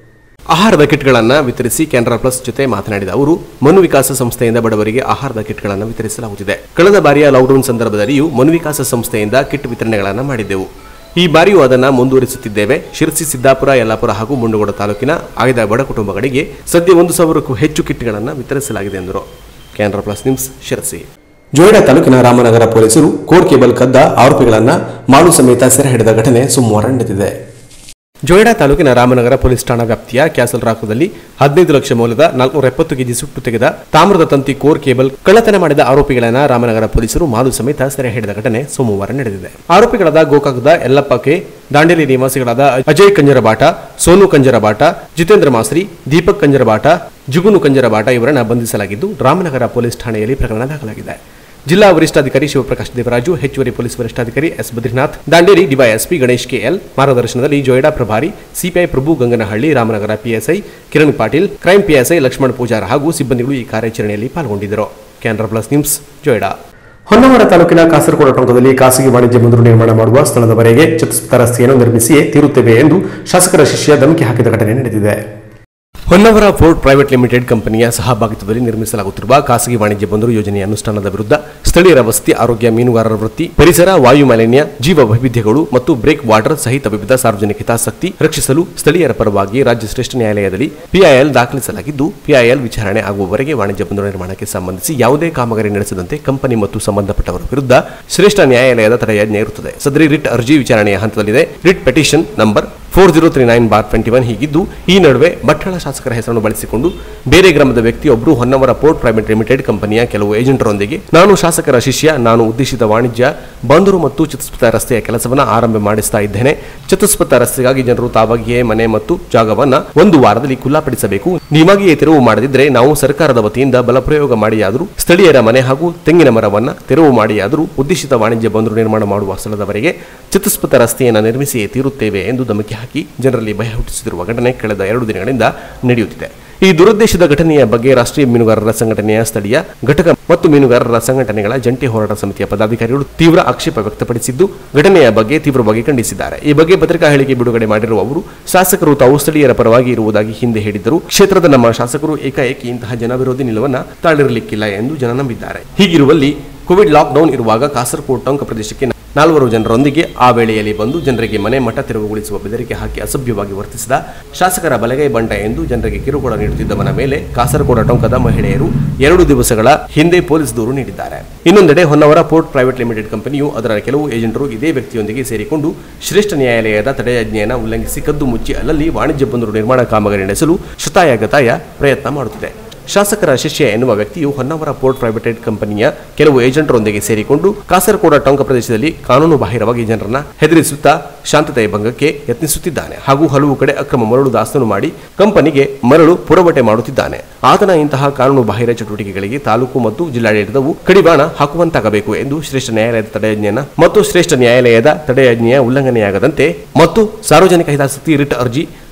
ಆಹಾರದ ಕಿಟ್ಗಳನ್ನು ವಿತರಿಸಿ ಕ್ಯಾನ್ರಾ ಪ್ಲಸ್ ಜೊತೆ ಮಾತನಾಡಿದ ಅವರು ಮನು ವಿಕಾಸ ಸಂಸ್ಥೆಯಿಂದ ಬಡವರಿಗೆ ಆಹಾರದ ಕಿಟ್ಗಳನ್ನು ವಿತರಿಸಲಾಗುತ್ತಿದೆ ಕಳೆದ ಬಾರಿಯ ಲಾಕ್ಡೌನ್ ಸಂದರ್ಭದಲ್ಲಿಯೂ ಮನು ವಿಕಾಸ ಸಂಸ್ಥೆಯಿಂದ ಕಿಟ್ ವಿತರಣೆಗಳನ್ನು ಮಾಡಿದ್ದೆವು ಈ ಬಾರಿಯೂ ಅದನ್ನು ಮುಂದುವರಿಸುತ್ತಿದ್ದೇವೆ ಶಿರಸಿ ಸಿದ್ದಾಪುರ ಯಲ್ಲಾಪುರ ಹಾಗೂ ಮುಂಡಗೋಡ ತಾಲೂಕಿನ ಆಯ್ದ ಬಡ ಕುಟುಂಬಗಳಿಗೆ ಸದ್ಯ ಒಂದು ಸಾವಿರಕ್ಕೂ ಹೆಚ್ಚು ಕಿಟ್ಗಳನ್ನು ವಿತರಿಸಲಾಗಿದೆ ಎಂದರು ಕ್ಯಾನ್ರಾ ಪ್ಲಸ್ ನ್ಯೂಸ್ ಶಿರಸಿ ಜೋಯಿಡಾ ತಾಲೂಕಿನ ರಾಮನಗರ ಪೊಲೀಸರು ಕೋರ್ ಕೇಬಲ್ ಕದ್ದ ಆರೋಪಿಗಳನ್ನು ಮಾಡು ಸಮೇತ ಸೆರೆ ಹಿಡಿದ ಘಟನೆ ಸೋಮವಾರ ನಡೆದಿದೆ ಜೋಯಿಡಾ ತಾಲೂಕಿನ ರಾಮನಗರ ಪೊಲೀಸ್ ಠಾಣಾ ವ್ಯಾಪ್ತಿಯ ಕ್ಯಾಸಲ್ ರಾಕದಲ್ಲಿ ಹದಿನೈದು ಲಕ್ಷ ಮೌಲ್ಯದ ನಾಲ್ಕುನೂರ ಎಪ್ಪತ್ತು ಕೆಜಿ ಸುಟ್ಟು ತೆಗೆದ ತಾಮ್ರದ ತಂತಿ ಕೋರ್ ಕೇಬಲ್ ಕಳ್ಳತನ ಮಾಡಿದ ಆರೋಪಿಗಳನ್ನ ರಾಮನಗರ ಪೊಲೀಸರು ಮಾಲು ಸಮೇತ ಸೆರೆ ಹಿಡಿದ ಘಟನೆ ಸೋಮವಾರ ನಡೆದಿದೆ ಆರೋಪಿಗಳಾದ ಗೋಕಾಕದ ಯಲ್ಲಪ್ಪ ಕೆ ದಾಂಡೇಲಿ ನಿವಾಸಿಗಳಾದ ಅಜಯ್ ಕಂಜರಬಾಟ ಸೋನು ಕಂಜರಬಾಟ ಜಿತೇಂದ್ರ ಮಾಸ್ರಿ ದೀಪಕ್ ಕಂಜರಬಾಟ ಜುಗುನು ಕಂಜರಬಾಟ ಇವರನ್ನ ಬಂಧಿಸಲಾಗಿದ್ದು ರಾಮನಗರ ಪೊಲೀಸ್ ಠಾಣೆಯಲ್ಲಿ ಪ್ರಕರಣ ದಾಖಲಾಗಿದೆ ಜಿಲ್ಲಾ ವರಿಷ್ಠಾಧಿಕಾರಿ ಶಿವಪ್ರಕಾಶ್ ದೇವರಾಜು ಹೆಚ್ಚುವರಿ ಪೊಲೀಸ್ ವರಿಷ್ಠಾಧಿಕಾರಿ S Badrinath Dandeli DYSP Ganesh KL ಮಾರ್ಗದರ್ಶನದಲ್ಲಿ ಜೋಯಿಡಾ ಪ್ರಭಾರಿ CPI Prabhu Ganganahalli Ramanagara PSI Kiran Patil crime PSI Lakshman Poojara ಹಾಗೂ ಸಿಬ್ಬಂದಿಗಳು ಈ ಕಾರ್ಯಾಚರಣೆಯಲ್ಲಿ ಪಾಲ್ಗೊಂಡಿದ್ದರು ಕ್ಯಾನ್ರಾ ಪ್ಲಸ್ ನ್ಯೂಸ್ ಜೋಯಿಡಾ ಹೊನ್ನವರ ತಾಲೂಕಿನ ಕಾಸರಗೋಡ ಟೊಂಕದಲ್ಲಿ ಖಾಸಗಿ ವಾಣಿಜ್ಯ ಮಂದಿರ ನಿರ್ಮಾಣ ಮಾಡುವ ಸ್ಥಳದವರೆಗೆ ಚತುಷ್ಪಥ ರಸ್ತೆಯನ್ನು ನಿರ್ಮಿಸಿಯೇ ತೀರುತ್ತೇವೆ ಎಂದು ಶಾಸಕರ ಶಿಷ್ಯ ಧಮಕಿ ಹಾಕಿದ ಘಟನೆ ನಡೆದಿದೆ ಹೊನ್ನವರ ಫೋರ್ಟ್ ಪ್ರೈವೇಟ್ ಲಿಮಿಟೆಡ್ ಕಂಪನಿಯ ಸಹಭಾಗಿತ್ವದಲ್ಲಿ ನಿರ್ಮಿಸಲಾಗುತ್ತಿರುವ ಖಾಸಗಿ ವಾಣಿಜ್ಯ ಬಂದರು ಯೋಜನೆಯ ಅನುಷ್ಠಾನದ ವಿರುದ್ಧ ಸ್ಥಳೀಯರ ವಸತಿ ಆರೋಗ್ಯ ಮೀನುಗಾರರ ವೃತ್ತಿ ಪರಿಸರ ವಾಯು ಮಾಲಿನ್ಯ ಜೀವ ವೈವಿಧ್ಯಗಳು ಮತ್ತು ಬ್ರೇಕ್ ವಾಟರ್ ಸಹಿತ ವಿವಿಧ ಸಾರ್ವಜನಿಕ ಹಿತಾಸಕ್ತಿ ರಕ್ಷಿಸಲು ಸ್ಥಳೀಯರ ಪರವಾಗಿ ರಾಜ್ಯ ಶ್ರೇಷ್ಠ ನ್ಯಾಯಾಲಯದಲ್ಲಿ ಪಿಐಎಲ್ ದಾಖಲಿಸಲಾಗಿದ್ದು ಪಿಐಎಲ್ ವಿಚಾರಣೆ ಆಗುವವರೆಗೆ ವಾಣಿಜ್ಯ ಬಂದರು ನಿರ್ಮಾಣಕ್ಕೆ ಸಂಬಂಧಿಸಿ ಯಾವುದೇ ಕಾಮಗಾರಿ ನಡೆಸದಂತೆ ಕಂಪನಿ ಮತ್ತು ಸಂಬಂಧಪಟ್ಟವರ ವಿರುದ್ಧ ಶ್ರೇಷ್ಠ ನ್ಯಾಯಾಲಯದ ತಡೆಯಾಜ್ಞೆ ಇರುತ್ತದೆ ಸದರಿ ರಿಟ್ ಅರ್ಜಿ ವಿಚಾರಣೆಯ ಹಂತದಲ್ಲಿದೆ writ petition number four zero three nine bar twenty one ಹೀಗಿದ್ದು ಈ ನಡುವೆ ಭಟ್ಟಳ ಶಾಸಕರ ಹೆಸರನ್ನು ಬಳಸಿಕೊಂಡು ಬೇರೆ ಗ್ರಾಮದ ವ್ಯಕ್ತಿಯೊಬ್ಬರು ಹೊನ್ನವರ ಪೋರ್ಟ್ ಪ್ರೈವೇಟ್ ಲಿಮಿಟೆಡ್ ಕಂಪನಿಯ ಕೆಲವು ಏಜೆಂಟರೊಂದಿಗೆ ನಾನು ಶಾಸಕರ ಶಿಷ್ಯ ನಾನು ಉದ್ದೇಶಿತ ವಾಣಿಜ್ಯ ಬಂದರು ಮತ್ತು ಚತುಷ್ಪಥ ರಸ್ತೆಯ ಕೆಲಸವನ್ನು ಆರಂಭ ಮಾಡಿಸ್ತಾ ಇದ್ದೇನೆ ಚತುಷ್ಪಥ ರಸ್ತೆಗಾಗಿ ಜನರು ತಾವಾಗಿಯೇ ಮನೆ ಮತ್ತು ಜಾಗವನ್ನ ಒಂದು ವಾರದಲ್ಲಿ ಖುಲ್ಲಾಪಡಿಸಬೇಕು ನೀವಾಗಿಯೇ ತೆರವು ಮಾಡದಿದ್ದರೆ ನಾವು ಸರ್ಕಾರದ ವತಿಯಿಂದ ಬಲಪ್ರಯೋಗ ಮಾಡಿಯಾದರೂ ಸ್ಥಳೀಯರ ಮನೆ ಹಾಗೂ ತೆಂಗಿನ ಮರವನ್ನ ತೆರವು ಮಾಡಿಯಾದರೂ ಉದ್ದೇಶಿತ ವಾಣಿಜ್ಯ ಬಂದರು ನಿರ್ಮಾಣ ಮಾಡುವ ಸ್ಥಳದವರೆಗೆ ಚತುಷ್ಪಥ ರಸ್ತೆಯನ್ನು ನಿರ್ಮಿಸಿಯೇ ತೀರುತ್ತೇವೆ ಎಂದು ಧಮಕಿ ಹಾಕಿ ಜನರಲ್ಲಿ ಭಯ ಹುಟ್ಟಿಸುತ್ತಿರುವ ಘಟನೆ ಕಳೆದ ಎರಡು ದಿನಗಳಿಂದ ನಡೆಯುತ್ತಿದೆ ಈ ದುರುದ್ದೇಶದ ಘಟನೆಯ ಬಗ್ಗೆ ರಾಷ್ಟ್ರೀಯ ಮೀನುಗಾರರ ಸಂಘಟನೆಯ ಸ್ಥಳೀಯ ಘಟಕ ಮತ್ತು ಮೀನುಗಾರರ ಸಂಘಟನೆಗಳ ಜಂಟಿ ಹೋರಾಟ ಸಮಿತಿಯ ಪದಾಧಿಕಾರಿಗಳು ತೀವ್ರ ಆಕ್ಷೇಪ ವ್ಯಕ್ತಪಡಿಸಿದ್ದು ಘಟನೆಯ ಬಗ್ಗೆ ತೀವ್ರವಾಗಿ ಖಂಡಿಸಿದ್ದಾರೆ ಈ ಬಗ್ಗೆ ಪತ್ರಿಕಾ ಹೇಳಿಕೆ ಬಿಡುಗಡೆ ಮಾಡಿರುವ ಅವರು ಶಾಸಕರು ತಾವು ಸ್ಥಳೀಯರ ಪರವಾಗಿ ಇರುವುದಾಗಿ ಹಿಂದೆ ಹೇಳಿದ್ದರು ಕ್ಷೇತ್ರದ ನಮ್ಮ ಶಾಸಕರು ಏಕಾಏಕಿ ಇಂತಹ ಜನವಿರೋಧಿ ನಿಲುವನ್ನ ತಾಳಿರಲಿಕ್ಕಿಲ್ಲ ಎಂದು ಜನ ನಂಬಿದ್ದಾರೆ ಹೀಗಿರುವಲ್ಲಿ ಕೋವಿಡ್ ಲಾಕ್ಡೌನ್ ಇರುವಾಗ ಕಾಸರಕೋಡ್ ಟೊಂಕ ಪ್ರದೇಶಕ್ಕೆ ನಾಲ್ವರು ಜನರೊಂದಿಗೆ ಆ ವೇಳೆಯಲ್ಲಿ ಬಂದು ಜನರಿಗೆ ಮನೆ ಮಠ ತೆರವುಗೊಳಿಸುವ ಬೆದರಿಕೆ ಹಾಕಿ ಅಸಭ್ಯವಾಗಿ ವರ್ತಿಸಿದ ಶಾಸಕರ ಬಲಗೈ ಬಂಟ ಎಂದು ಜನರಿಗೆ ಕಿರುಕುಳ ನೀಡುತ್ತಿದ್ದವನ ಮೇಲೆ ಕಾಸರಗೋಡ ಟೊಂಕದ ಮಹಿಳೆಯರು ಎರಡು ದಿವಸಗಳ ಹಿಂದೆ ಪೊಲೀಸ್ ದೂರು ನೀಡಿದ್ದಾರೆ ಇನ್ನೊಂದೆಡೆ ಹೊನ್ನವರ ಪೋರ್ಟ್ ಪ್ರೈವೇಟ್ ಲಿಮಿಟೆಡ್ ಕಂಪನಿಯು ಅದರ ಕೆಲವು ಏಜೆಂಟರು ಇದೇ ವ್ಯಕ್ತಿಯೊಂದಿಗೆ ಸೇರಿಕೊಂಡು ಶ್ರೇಷ್ಠ ನ್ಯಾಯಾಲಯದ ತಡೆಯಾಜ್ಞೆಯನ್ನು ಉಲ್ಲಂಘಿಸಿ ಕದ್ದು ಮುಚ್ಚಿ ಅಲ್ಲಲ್ಲಿ ವಾಣಿಜ್ಯ ಬಂದರು ನಿರ್ಮಾಣ ಕಾಮಗಾರಿ ನಡೆಸಲು ಶತಾಯ ಗತಾಯ ಪ್ರಯತ್ನ ಮಾಡುತ್ತಿದೆ ಶಾಸಕರ ಶಿಷ್ಯ ಎನ್ನುವ ವ್ಯಕ್ತಿಯು ಹೊನ್ನಾವರ ಪೋರ್ಟ್ ಪ್ರೈವೇಟೆಡ್ ಕಂಪನಿಯ ಕೆಲವು ಏಜೆಂಟರೊಂದಿಗೆ ಸೇರಿಕೊಂಡು ಕಾಸರಗೋಡ ಟೊಂಕ ಪ್ರದೇಶದಲ್ಲಿ ಕಾನೂನು ಬಾಹಿರವಾಗಿ ಜನರನ್ನ ಹೆದರಿಸುತ್ತಾ ಶಾಂತತೆಯ ಭಂಗಕ್ಕೆ ಯತ್ನಿಸುತ್ತಿದ್ದಾನೆ ಹಾಗೂ ಹಲವು ಕಡೆ ಅಕ್ರಮ ಮರಳು ದಾಸ್ತಾನು ಮಾಡಿ ಕಂಪನಿಗೆ ಮರಳು ಪುರವಟೆ ಮಾಡುತ್ತಿದ್ದಾನೆ ಆತನ ಇಂತಹ ಕಾನೂನು ಬಾಹಿರ ಚಟುವಟಿಕೆಗಳಿಗೆ ತಾಲೂಕು ಮತ್ತು ಜಿಲ್ಲಾಡಳಿತವು ಕಡಿವಾಣ ಹಾಕುವಂತಾಗಬೇಕು ಎಂದು ಶ್ರೇಷ್ಠ ನ್ಯಾಯಾಲಯದ ತಡೆಯಾಜ್ಞೆಯನ್ನ ಮತ್ತು ಶ್ರೇಷ್ಠ ನ್ಯಾಯಾಲಯದ ತಡೆಯಾಜ್ಞೆಯ ಉಲ್ಲಂಘನೆಯಾಗದಂತೆ ಮತ್ತು ಸಾರ್ವಜನಿಕ ಹಿತಾಸಕ್ತಿ ರಿಟ್ ಅರ್ಜಿ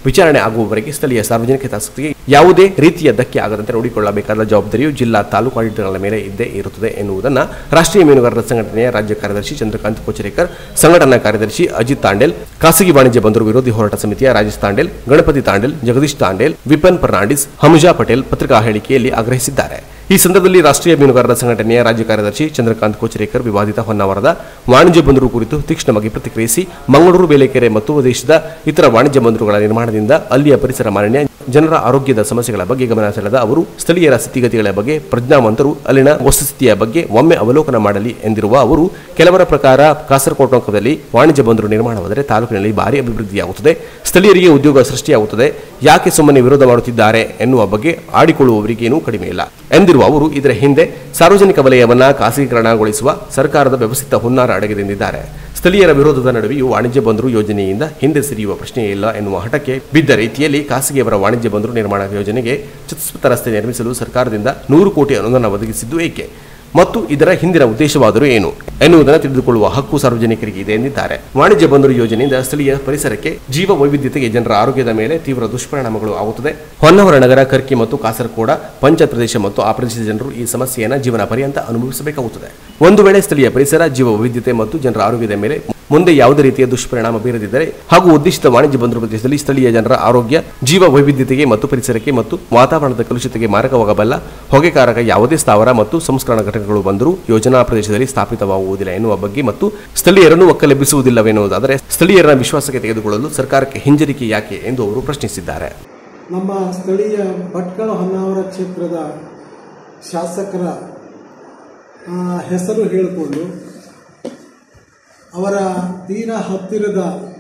ವಿಚಾರಣೆ ಆಗುವವರೆಗೆ ಸ್ಥಳೀಯ ಸಾರ್ವಜನಿಕ ಹಿತಾಸಕ್ತಿಗೆ ಯಾವುದೇ ರೀತಿಯ ಧಕ್ಕೆ ಆಗದಂತೆ ನೋಡಿಕೊಳ್ಳಬೇಕಾದ ಜವಾಬ್ದಾರಿಯು ಜಿಲ್ಲಾ ತಾಲೂಕು ಆಡಳಿತಗಳ ಮೇಲೆ ಇದ್ದೇ ಇರುತ್ತದೆ ಎನ್ನುವುದನ್ನು ರಾಷ್ಟ್ರೀಯ ಮೀನುಗಾರರ ಸಂಘಟನೆಯ ರಾಜ್ಯ ಕಾರ್ಯದರ್ಶಿ ಚಂದ್ರಕಾಂತ್ ಕೋಚರೇಕರ್ ಸಂಘಟನಾ ಕಾರ್ಯದರ್ಶಿ ಅಜಿತ್ ತಾಂಡೇಲ್ ಖಾಸಗಿ ವಾಣಿಜ್ಯ ಬಂದರು ವಿರೋಧಿ ಹೋರಾಟ ಸಮಿತಿಯ ರಾಜೇಶ್ ತಾಂಡೇಲ್ ಗಣಪತಿ ತಾಂಡೇಲ್ ಜಗದೀಶ್ ತಾಂಡೇಲ್ ವಿಪನ್ ಫರ್ನಾಂಡಿಸ್ ಹಮಜಾ ಪಟೇಲ್ ಪತ್ರಿಕಾ ಹೇಳಿಕೆಯಲ್ಲಿ ಆಗ್ರಹಿಸಿದ್ದಾರೆ ಈ ಸಂದರ್ಭದಲ್ಲಿ ರಾಷ್ಟ್ರೀಯ ಮೀನುಗಾರರ ಸಂಘಟನೆಯ ರಾಜ್ಯ ಕಾರ್ಯದರ್ಶಿ ಚಂದ್ರಕಾಂತ್ ಕೋಚರೇಕರ್ ವಿವಾದಿತ ಹೊನ್ನಾವರದ ವಾಣಿಜ್ಯ ಬಂದರು ಕುರಿತು ತೀಕ್ಷ್ಣವಾಗಿ ಪ್ರತಿಕ್ರಿಯಿಸಿ ಮಂಗಳೂರು ಬೇಲೆಕೆರೆ ಮತ್ತು ದೇಶದ ಇತರ ವಾಣಿಜ್ಯ ಬಂದರುಗಳ ನಿರ್ಮಾಣದಿಂದ ಅಲ್ಲಿಯ ಪರಿಸರ ಮಾಲಿನ್ಯ ಜನರ ಆರೋಗ್ಯದ ಸಮಸ್ಯೆಗಳ ಬಗ್ಗೆ ಗಮನ ಸೆಳೆದ ಅವರು ಸ್ಥಳೀಯರ ಸ್ಥಿತಿಗತಿಗಳ ಬಗ್ಗೆ ಪ್ರಜ್ಞಾವಂತರು ಅಲ್ಲಿನ ವಸ್ತುಸ್ಥಿತಿಯ ಬಗ್ಗೆ ಒಮ್ಮೆ ಅವಲೋಕನ ಮಾಡಲಿ ಎಂದಿರುವ ಅವರು ಕೆಲವರ ಪ್ರಕಾರ ಕಾಸರಕೋಟಂಕದಲ್ಲಿ ವಾಣಿಜ್ಯ ಬಂದರು ನಿರ್ಮಾಣವಾದರೆ ತಾಲೂಕಿನಲ್ಲಿ ಭಾರಿ ಅಭಿವೃದ್ಧಿಯಾಗುತ್ತದೆ ಸ್ಥಳೀಯರಿಗೆ ಉದ್ಯೋಗ ಸೃಷ್ಟಿಯಾಗುತ್ತದೆ ಯಾಕೆ ಸುಮ್ಮನೆ ವಿರೋಧ ಮಾಡುತ್ತಿದ್ದಾರೆ ಎನ್ನುವ ಬಗ್ಗೆ ಆಡಿಕೊಳ್ಳುವವರಿಗೇನೂ ಕಡಿಮೆ ಇಲ್ಲ ಎಂದಿರುವ ಅವರು ಇದರ ಹಿಂದೆ ಸಾರ್ವಜನಿಕ ವಲಯವನ್ನ ಖಾಸಗೀಕರಣಗೊಳಿಸುವ ಸರ್ಕಾರದ ವ್ಯವಸ್ಥಿತ ಹುನ್ನಾರ ಅಡಗಿದೆಂದಿದ್ದಾರೆ ಸ್ಥಳೀಯರ ವಿರೋಧದ ನಡುವೆಯೂ ವಾಣಿಜ್ಯ ಬಂದರು ಯೋಜನೆಯಿಂದ ಹಿಂದೆ ಸರಿಯುವ ಪ್ರಶ್ನೆಯೇ ಇಲ್ಲ ಎನ್ನುವ ಹಠಕ್ಕೆ ಬಿದ್ದ ರೀತಿಯಲ್ಲಿ ಖಾಸಗಿಯವರ ವಾಣಿಜ್ಯ ಬಂದರು ನಿರ್ಮಾಣ ಯೋಜನೆಗೆ ಚತುಷ್ಪಥ ರಸ್ತೆ ನಿರ್ಮಿಸಲು ಸರ್ಕಾರದಿಂದ ನೂರು ಕೋಟಿ ಅನುದಾನ ಒದಗಿಸಿದ್ದು ಏಕೆ ಮತ್ತು ಇದರ ಹಿಂದಿನ ಉದ್ದೇಶವಾದರೂ ಏನು ಎನ್ನುವುದನ್ನು ತಿಳಿದುಕೊಳ್ಳುವ ಹಕ್ಕು ಸಾರ್ವಜನಿಕರಿಗೆ ಇದೆ ಎಂದಿದ್ದಾರೆ ವಾಣಿಜ್ಯ ಬಂದರು ಯೋಜನೆಯಿಂದ ಸ್ಥಳೀಯ ಪರಿಸರಕ್ಕೆ ಜೀವ ವೈವಿಧ್ಯತೆಗೆ ಜನರ ಆರೋಗ್ಯದ ಮೇಲೆ ತೀವ್ರ ದುಷ್ಪರಿಣಾಮಗಳು ಆಗುತ್ತದೆ ಹೊನ್ನಾವರ ನಗರ ಕರ್ಕಿ ಮತ್ತು ಕಾಸರಕೋಡ ಪಂಚಾಯತ್ ಪ್ರದೇಶ ಮತ್ತು ಆ ಪ್ರದೇಶದ ಜನರು ಈ ಸಮಸ್ಯೆಯನ್ನು ಜೀವನ ಪರ್ಯಂತ ಅನುಭವಿಸಬೇಕಾಗುತ್ತದೆ ಒಂದು ವೇಳೆ ಸ್ಥಳೀಯ ಪರಿಸರ ಜೀವ ವೈವಿಧ್ಯತೆ ಮತ್ತು ಜನರ ಆರೋಗ್ಯದ ಮೇಲೆ ಮುಂದೆ ಯಾವುದೇ ರೀತಿಯ ದುಷ್ಪರಿಣಾಮ ಬೀರದಿದ್ದರೆ ಹಾಗೂ ಉದ್ದೇಶಿತ ವಾಣಿಜ್ಯ ಬಂದರು ಪ್ರದೇಶದಲ್ಲಿ ಸ್ಥಳೀಯ ಜನರ ಆರೋಗ್ಯ ಜೀವ ವೈವಿಧ್ಯತೆಗೆ ಮತ್ತು ಪರಿಸರಕ್ಕೆ ಮತ್ತು ವಾತಾವರಣದ ಕಲುಷಿತಗೆ ಮಾರಕವಾಗಬಲ್ಲ ಹೊಗೆಕಾರಕ ಯಾವುದೇ ಸ್ಥಾವರ ಮತ್ತು ಸಂಸ್ಕರಣ ಘಟಕಗಳು ಬಂದರೂ ಯೋಜನಾ ಪ್ರದೇಶದಲ್ಲಿ ಸ್ಥಾಪಿತವಾಗುವುದಿಲ್ಲ ಎನ್ನುವ ಬಗ್ಗೆ ಮತ್ತು ಸ್ಥಳೀಯರನ್ನು ಒಕ್ಕಲೆಬ್ಬಿಸುವುದಿಲ್ಲವೆನ್ನುವುದಾದರೆ ಸ್ಥಳೀಯರ ವಿಶ್ವಾಸಕ್ಕೆ ತೆಗೆದುಕೊಳ್ಳಲು ಸರ್ಕಾರಕ್ಕೆ ಹಿಂಜರಿಕೆ ಯಾಕೆ ಎಂದು ಅವರು ಪ್ರಶ್ನಿಸಿದ್ದಾರೆ ನಮ್ಮ ಸ್ಥಳೀಯ ಭಟ್ಕಳ ಹೊನ್ನಾವರ ಕ್ಷೇತ್ರದ ಶಾಸಕರ ಆ, ಹೆಸರು ಹೇಳಿಕೊಂಡು ಅವರ ತೀರಾ ಹತ್ತಿರದ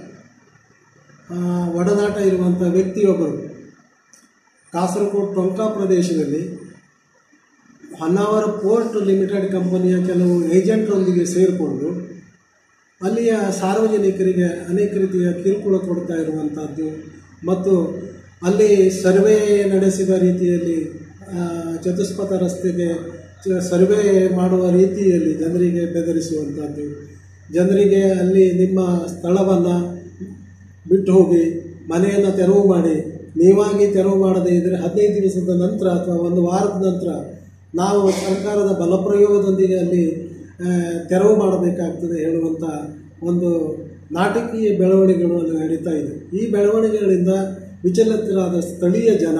ಆ, ಒಡನಾಟ ಇರುವಂಥ ವ್ಯಕ್ತಿಯೊಬ್ಬರು ಕಾಸರಗೋಡು ಟೊಂಕಾ ಪ್ರದೇಶದಲ್ಲಿ ಹೊನ್ನಾವರ ಪೋರ್ಟ್ ಲಿಮಿಟೆಡ್ ಕಂಪನಿಯ ಕೆಲವು ಏಜೆಂಟ್ರೊಂದಿಗೆ ಸೇರಿಕೊಂಡು ಅಲ್ಲಿಯ ಸಾರ್ವಜನಿಕರಿಗೆ ಅನೇಕ ರೀತಿಯ ಕಿರುಕುಳ ಕೊಡ್ತಾ ಇರುವಂಥದ್ದು ಮತ್ತು ಅಲ್ಲಿ ಸರ್ವೆ ನಡೆಸಿದ ರೀತಿಯಲ್ಲಿ ಆ, ಚತುಷ್ಪಥ ರಸ್ತೆಗೆ ಚ- ಸರ್ವೆ ಮಾಡುವ ರೀತಿಯಲ್ಲಿ ಜನರಿಗೆ ಬೆದರಿಸುವಂಥದ್ದು ಜನರಿಗೆ ಅಲ್ಲಿ ನಿಮ್ಮ ಸ್ಥಳವನ್ನು ಬಿಟ್ಟು ಹೋಗಿ ಮನೆಯನ್ನು ತೆರವು ಮಾಡಿ ನೀವಾಗಿ ತೆರವು ಮಾಡದೇ ಇದ್ದರೆ ಹದಿನೈದು ದಿವಸದ ನಂತರ ಅಥವಾ ಒಂದು ವಾರದ ನಂತರ ನಾವು ಸರ್ಕಾರದ ಬಲಪ್ರಯೋಗದೊಂದಿಗೆ ಅಲ್ಲಿ ಆ, ತೆರವು ಮಾಡಬೇಕಾಗ್ತದೆ ಹೇಳುವಂಥ ಒಂದು ನಾಟಕೀಯ ಬೆಳವಣಿಗೆಗಳು ಅಲ್ಲಿ ನಡೀತಾ ಇದೆ ಈ ಬೆಳವಣಿಗೆಗಳಿಂದ ವಿಚಲಿತರಾದ ಸ್ಥಳೀಯ ಜನ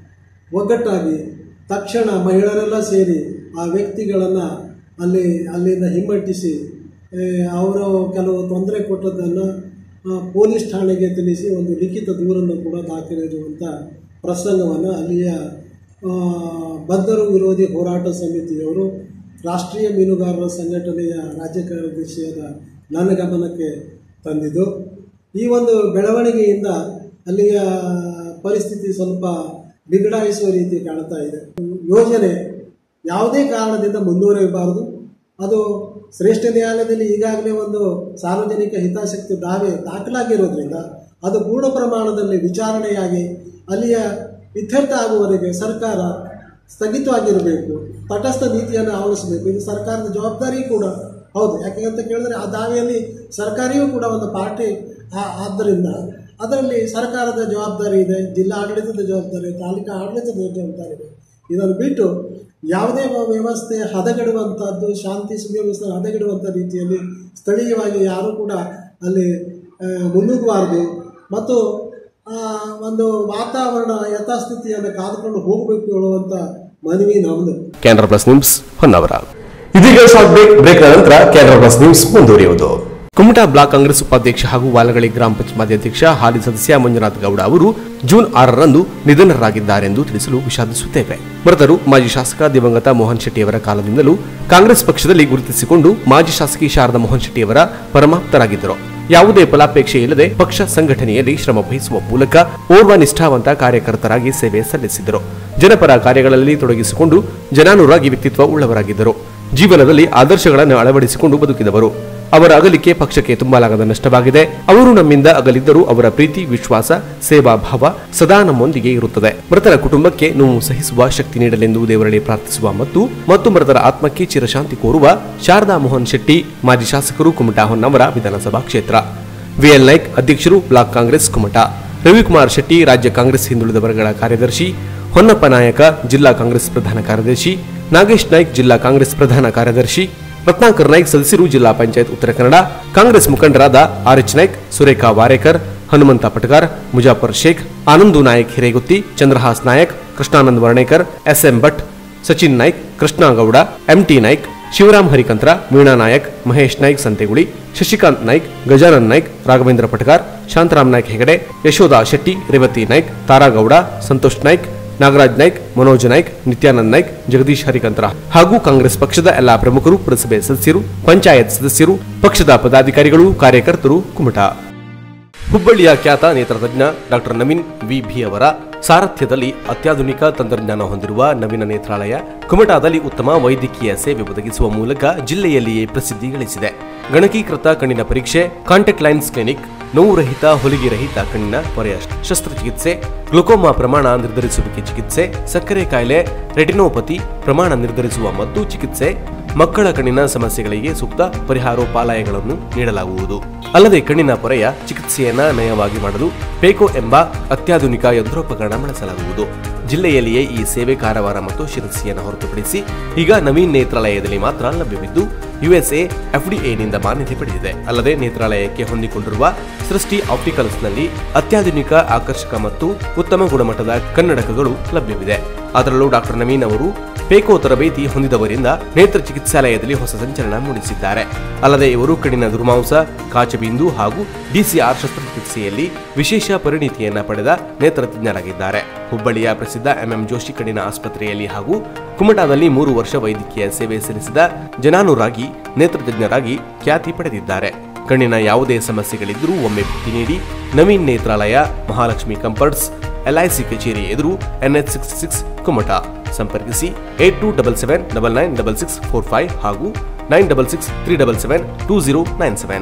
ಒಗ್ಗಟ್ಟಾಗಿ ತಕ್ಷಣ ಮಹಿಳೆಯರೆಲ್ಲ ಸೇರಿ ಆ ವ್ಯಕ್ತಿಗಳನ್ನು ಅಲ್ಲಿ ಅಲ್ಲಿಂದ ಹಿಮ್ಮೆಟ್ಟಿಸಿ ಆ, ಅವರು ಕೆಲವು ತೊಂದರೆ ಕೊಟ್ಟದ್ದನ್ನು ಆ, ಪೊಲೀಸ್ ಠಾಣೆಗೆ ತಿಳಿಸಿ ಒಂದು ಲಿಖಿತ ದೂರನ್ನು ಕೂಡ ದಾಖಲಿರುವಂಥ ಪ್ರಸಂಗವನ್ನು ಅಲ್ಲಿಯ ಆ, ಬಂದರು ವಿರೋಧಿ ಹೋರಾಟ ಸಮಿತಿಯವರು ರಾಷ್ಟ್ರೀಯ ಮೀನುಗಾರರ ಸಂಘಟನೆಯ ರಾಜ್ಯ ಕಾರ್ಯದರ್ಶಿಯಾದ ನನ್ನ ಗಮನಕ್ಕೆ ತಂದಿದ್ದು ಈ ಒಂದು ಬೆಳವಣಿಗೆಯಿಂದ ಅಲ್ಲಿಯ ಪರಿಸ್ಥಿತಿ ಸ್ವಲ್ಪ ಬಿಗಡಾಯಿಸುವ ರೀತಿ ಕಾಣ್ತಾ ಇದೆ ಯೋಜನೆ ಯಾವುದೇ ಕಾರಣದಿಂದ ಮುಂದುವರಿಯಬಾರದು ಅದು ಶ್ರೇಷ್ಠ ನ್ಯಾಯಾಲಯದಲ್ಲಿ ಈಗಾಗಲೇ ಒಂದು ಸಾರ್ವಜನಿಕ ಹಿತಾಸಕ್ತಿ ದಾವೆ ದಾಖಲಾಗಿರೋದ್ರಿಂದ ಅದು ಪೂರ್ಣ ಪ್ರಮಾಣದಲ್ಲಿ ವಿಚಾರಣೆಯಾಗಿ ಅಲ್ಲಿಯ ಇತ್ಯರ್ಥ ಆಗುವವರೆಗೆ ಸರ್ಕಾರ ಸ್ಥಗಿತವಾಗಿರಬೇಕು ತಟಸ್ಥ ನೀತಿಯನ್ನು ಆವರಿಸಬೇಕು ಇದು ಸರ್ಕಾರದ ಜವಾಬ್ದಾರಿ ಕೂಡ ಹೌದು ಯಾಕೆ ಅಂತ ಕೇಳಿದ್ರೆ ಆ ದಾವೆಯಲ್ಲಿ ಸರ್ಕಾರಿಯೂ ಕೂಡ ಒಂದು ಪಾರ್ಟಿ ಆ- ಆದ್ದರಿಂದ ಅದರಲ್ಲಿ ಸರ್ಕಾರದ ಜವಾಬ್ದಾರಿ ಇದೆ ಜಿಲ್ಲಾ ಆಡಳಿತದ ಜವಾಬ್ದಾರಿ ತಾಲೂಕಾ ಆಡಳಿತದ ಜವಾಬ್ದಾರಿ ಇದೆ ಇದನ್ನು ಬಿಟ್ಟು ಯಾವುದೇ ವ- ವ್ಯವಸ್ಥೆ ಹದಗೆಡುವಂಥದ್ದು ಶಾಂತಿ ಸುವ್ಯವಸ್ಥೆ ಹದಗೆಡುವಂಥ ರೀತಿಯಲ್ಲಿ ಸ್ಥಳೀಯವಾಗಿ ಯಾರೂ ಕೂಡ ಅಲ್ಲಿ ಆ, ಮುನ್ನುಗ್ಗಬಾರ್ದು ಮತ್ತು ಆ, ಒಂದು ವಾತಾವರಣ ಯಥಾಸ್ಥಿತಿಯನ್ನು ಕಾದುಕೊಂಡು ಹೋಗಬೇಕು ಹೇಳುವಂಥ ಮನವಿ ನಮ್ಮದು ಕ್ಯಾನರಾ ಪ್ಲಸ್ ನ್ಯೂಸ್ ಹೊನ್ನಾವರ ಇದೀಗ ಶಾರ್ಟ್ ಬ್ರೇಕ್ ಬ್ರೇಕ್ ನಂತರ ಕ್ಯಾನರಾ ಪ್ಲಸ್ ನ್ಯೂಸ್ ಮುಂದುವರಿಯುವುದು ಕುಮಟಾ ಬ್ಲಾಕ್ ಕಾಂಗ್ರೆಸ್ ಉಪಾಧ್ಯಕ್ಷ ಹಾಗೂ ವಾಲಗಳಿ ಗ್ರಾಮ ಪಂಚಾಯತ್ ಅಧ್ಯಕ್ಷ ಹಾಲಿ ಸದಸ್ಯ ಮಂಜುನಾಥ್ ಗೌಡ ಅವರು ಜೂನ್ ಆರರಂದು ನಿಧನರಾಗಿದ್ದಾರೆಂದು ತಿಳಿಸಲು ವಿಷಾದಿಸುತ್ತೇವೆ ಮೃತರು ಮಾಜಿ ಶಾಸಕ ದಿವಂಗತ ಮೋಹನ್ ಶೆಟ್ಟಿಯವರ ಕಾಲದಿಂದಲೂ ಕಾಂಗ್ರೆಸ್ ಪಕ್ಷದಲ್ಲಿ ಗುರುತಿಸಿಕೊಂಡು ಮಾಜಿ ಶಾಸಕಿ ಶಾರದಾ ಮೋಹನ್ ಶೆಟ್ಟಿಯವರ ಪರಮಾಪ್ತರಾಗಿದ್ದರು ಯಾವುದೇ ಫಲಾಪೇಕ್ಷೆ ಇಲ್ಲದೆ ಪಕ್ಷ ಸಂಘಟನೆಯಲ್ಲಿ ಶ್ರಮ ವಹಿಸುವ ಮೂಲಕ ಓರ್ವ ನಿಷ್ಠಾವಂತ ಕಾರ್ಯಕರ್ತರಾಗಿ ಸೇವೆ ಸಲ್ಲಿಸಿದರು ಜನಪರ ಕಾರ್ಯಗಳಲ್ಲಿ ತೊಡಗಿಸಿಕೊಂಡು ಜನಾನುರಾಗಿ ವ್ಯಕ್ತಿತ್ವ ಉಳ್ಳವರಾಗಿದ್ದರು ಜೀವನದಲ್ಲಿ ಆದರ್ಶಗಳನ್ನು ಅಳವಡಿಸಿಕೊಂಡು ಬದುಕಿದವರು ಅವರ ಅಗಲಿಕೆ ಪಕ್ಷಕ್ಕೆ ತುಂಬಲಾಗದ ನಷ್ಟವಾಗಿದೆ ಅವರು ನಮ್ಮಿಂದ ಅಗಲಿದ್ದರೂ ಅವರ ಪ್ರೀತಿ ವಿಶ್ವಾಸ ಸೇವಾ ಭಾವ ಸದಾ ನಮ್ಮೊಂದಿಗೆ ಇರುತ್ತದೆ ಮೃತರ ಕುಟುಂಬಕ್ಕೆ ನೋವು ಸಹಿಸುವ ಶಕ್ತಿ ನೀಡಲೆಂದು ದೇವರಲ್ಲಿ ಪ್ರಾರ್ಥಿಸುವ ಮತ್ತು ಮತ್ತು ಮೃತರ ಆತ್ಮಕ್ಕೆ ಚಿರಶಾಂತಿ ಕೋರುವ ಶಾರದಾ ಮೋಹನ್ ಶೆಟ್ಟಿ ಮಾಜಿ ಶಾಸಕರು ಕುಮಟಾ ಹೊನ್ನವರ ವಿಧಾನಸಭಾ ಕ್ಷೇತ್ರ ವಿಎಲ್ ನಾಯ್ಕ್ ಅಧ್ಯಕ್ಷರು ಬ್ಲಾಕ್ ಕಾಂಗ್ರೆಸ್ ಕುಮಟಾ ರವಿಕುಮಾರ್ ಶೆಟ್ಟಿ ರಾಜ್ಯ ಕಾಂಗ್ರೆಸ್ ಹಿಂದುಳಿದ ವರ್ಗಗಳ ಕಾರ್ಯದರ್ಶಿ ಹೊನ್ನಪ್ಪ ನಾಯಕ ಜಿಲ್ಲಾ ಕಾಂಗ್ರೆಸ್ ಪ್ರಧಾನ ಕಾರ್ಯದರ್ಶಿ ನಾಗೇಶ್ ನಾಯ್ಕ್ ಜಿಲ್ಲಾ ಕಾಂಗ್ರೆಸ್ ಪ್ರಧಾನ ಕಾರ್ಯದರ್ಶಿ ರತ್ನಾಕರ್ ನಾಯ್ಕ್ ಸದಸ್ಯರು ಜಿಲ್ಲಾ ಪಂಚಾಯತ್ ಉತ್ತರ ಕನ್ನಡ ಕಾಂಗ್ರೆಸ್ ಮುಖಂಡರಾದ R H Naik Surekha Varekar Hanumantha Patagar Muzaffar Sheikh Anandu Nayak Hireguthi Chandrahas Nayak Krishnanand Varnekar SM Bhat Sachin Naik Krishnagowda MT Naik Shivaram Harikantra Meena Nayak Mahesh Naik Santeguli Shashikant Naik Gajanan Naik Raghavendra Patagar Shantaram Naik Hegde Yashoda Shetty Revathi Naik Taragowda Santosh Naik Nagaraj Naik Manoj Naik Nityanand Naik Jagadish Harikantra ಹಾಗೂ ಕಾಂಗ್ರೆಸ್ ಪಕ್ಷದ ಎಲ್ಲಾ ಪ್ರಮುಖರು ಪುರಸಭೆ ಸದಸ್ಯರು ಪಂಚಾಯತ್ ಸದಸ್ಯರು ಪಕ್ಷದ ಪದಾಧಿಕಾರಿಗಳು ಕಾರ್ಯಕರ್ತರು ಕುಮಟ ಹುಬ್ಬಳ್ಳಿಯ ಖ್ಯಾತ ನೇತ್ರತಜ್ಞ ಡಾಕ್ಟರ್ ನವೀನ್ ವಿಭಿ ಅವರ ಸಾರಥ್ಯದಲ್ಲಿ ಅತ್ಯಾಧುನಿಕ ತಂತ್ರಜ್ಞಾನ ಹೊಂದಿರುವ ನವೀನ ನೇತ್ರಾಲಯ ಕುಮಟಾದಲ್ಲಿ ಉತ್ತಮ ವೈದ್ಯಕೀಯ ಸೇವೆ ಒದಗಿಸುವ ಮೂಲಕ ಜಿಲ್ಲೆಯಲ್ಲಿಯೇ ಪ್ರಸಿದ್ಧಿ ಗಳಿಸಿದೆ ಗಣಕೀಕೃತ ಕಣ್ಣಿನ ಪರೀಕ್ಷೆ ಕಾಂಟ್ಯಾಕ್ಟ್ ಲೈನ್ಸ್ ಕ್ಲಿನಿಕ್ ನೋವು ರಹಿತ ಹೊಲಿಗೆ ರಹಿತ ಕಣ್ಣಿನ ಪೊರೆಯ ಶಸ್ತ್ರಚಿಕಿತ್ಸೆ ಗ್ಲುಕೋಮಾ ಪ್ರಮಾಣ ನಿರ್ಧರಿಸುವಿಕೆ ಚಿಕಿತ್ಸೆ ಸಕ್ಕರೆ ಕಾಯಿಲೆ ರೆಟಿನೋಪತಿ ಪ್ರಮಾಣ ನಿರ್ಧರಿಸುವ ಮದ್ದು ಚಿಕಿತ್ಸೆ ಮಕ್ಕಳ ಕಣ್ಣಿನ ಸಮಸ್ಯೆಗಳಿಗೆ ಸೂಕ್ತ ಪರಿಹಾರೋಪಾಲಯಗಳನ್ನು ನೀಡಲಾಗುವುದು ಅಲ್ಲದೆ ಕಣ್ಣಿನ ಪೊರೆಯ ಚಿಕಿತ್ಸೆಯನ್ನ ನಯವಾಗಿ ಮಾಡಲು ಪೇಕೋ ಎಂಬ ಅತ್ಯಾಧುನಿಕ ಯಂತ್ರೋಪಕರಣ ಬಳಸಲಾಗುವುದು ಜಿಲ್ಲೆಯಲ್ಲಿಯೇ ಈ ಸೇವೆ ಕಾರವಾರ ಮತ್ತು ಶಿರಸಿಯನ್ನು ಹೊರತುಪಡಿಸಿ ಈಗ ನವೀನ್ ನೇತ್ರಾಲಯದಲ್ಲಿ ಮಾತ್ರ ಲಭ್ಯವಿದ್ದು ಯುಎಸ್ಎ ಎಫ್ಡಿಎನಿಂದ ಮಾನ್ಯತೆ ಪಡೆದಿದೆ ಅಲ್ಲದೆ ನೇತ್ರಾಲಯಕ್ಕೆ ಹೊಂದಿಕೊಂಡಿರುವ ಸೃಷ್ಟಿ ಆಪ್ಟಿಕಲ್ಸ್ನಲ್ಲಿ ಅತ್ಯಾಧುನಿಕ ಆಕರ್ಷಕ ಮತ್ತು ಉತ್ತಮ ಗುಣಮಟ್ಟದ ಕನ್ನಡಕಗಳು ಲಭ್ಯವಿದೆ ಅದರಲ್ಲೂ ಡಾಕ್ಟರ್ ನವೀನ್ ಅವರು ಪೇಕೋ ತರಬೇತಿ ಹೊಂದಿದವರಿಂದ ನೇತ್ರ ಚಿಕಿತ್ಸಾಲಯದಲ್ಲಿ ಹೊಸ ಸಂಚಲನ ಮೂಡಿಸಿದ್ದಾರೆ ಅಲ್ಲದೆ ಇವರು ಕಣ್ಣಿನ ದುರ್ಮಾಂಸ ಕಾಚಬಿಂದು ಹಾಗೂ ಡಿಸಿಆರ್ ಶಸ್ತ್ರಚಿಕಿತ್ಸೆಯಲ್ಲಿ ವಿಶೇಷ ಪರಿಣಿತಿಯನ್ನ ಪಡೆದ ನೇತ್ರತಜ್ಞರಾಗಿದ್ದಾರೆ ಹುಬ್ಬಳ್ಳಿಯ ಪ್ರಸಿದ್ಧ ಎಂಎಂ ಜೋಶಿ ಕಣ್ಣಿನ ಆಸ್ಪತ್ರೆಯಲ್ಲಿ ಹಾಗೂ ಕುಮಟಾದಲ್ಲಿ ಮೂರು ವರ್ಷ ವೈದ್ಯಕೀಯ ಸೇವೆ ಸಲ್ಲಿಸಿದ ಜನಾನುರಾಗಿ ನೇತ್ರತಜ್ಞರಾಗಿ ಖ್ಯಾತಿ ಪಡೆದಿದ್ದಾರೆ ಕಣ್ಣಿನ ಯಾವುದೇ ಸಮಸ್ಯೆಗಳಿದ್ದರೂ ಒಮ್ಮೆ ಭೇಟಿ ನೀಡಿ ನವೀನ್ ನೇತ್ರಾಲಯ ಮಹಾಲಕ್ಷ್ಮಿ ಕಂಪರ್ಟ್ಸ್ ಎಲ್ಐಸಿ ಕಚೇರಿ ಎದುರು ಎನ್ಎಚ್ ಸಿಕ್ಸ್ ಸಿಕ್ಸ್ ಕುಮಟ ಸಂಪರ್ಕಿಸಿ eight two double seven double nine double six four five ಹಾಗೂ nine double six three double seven two zero nine seven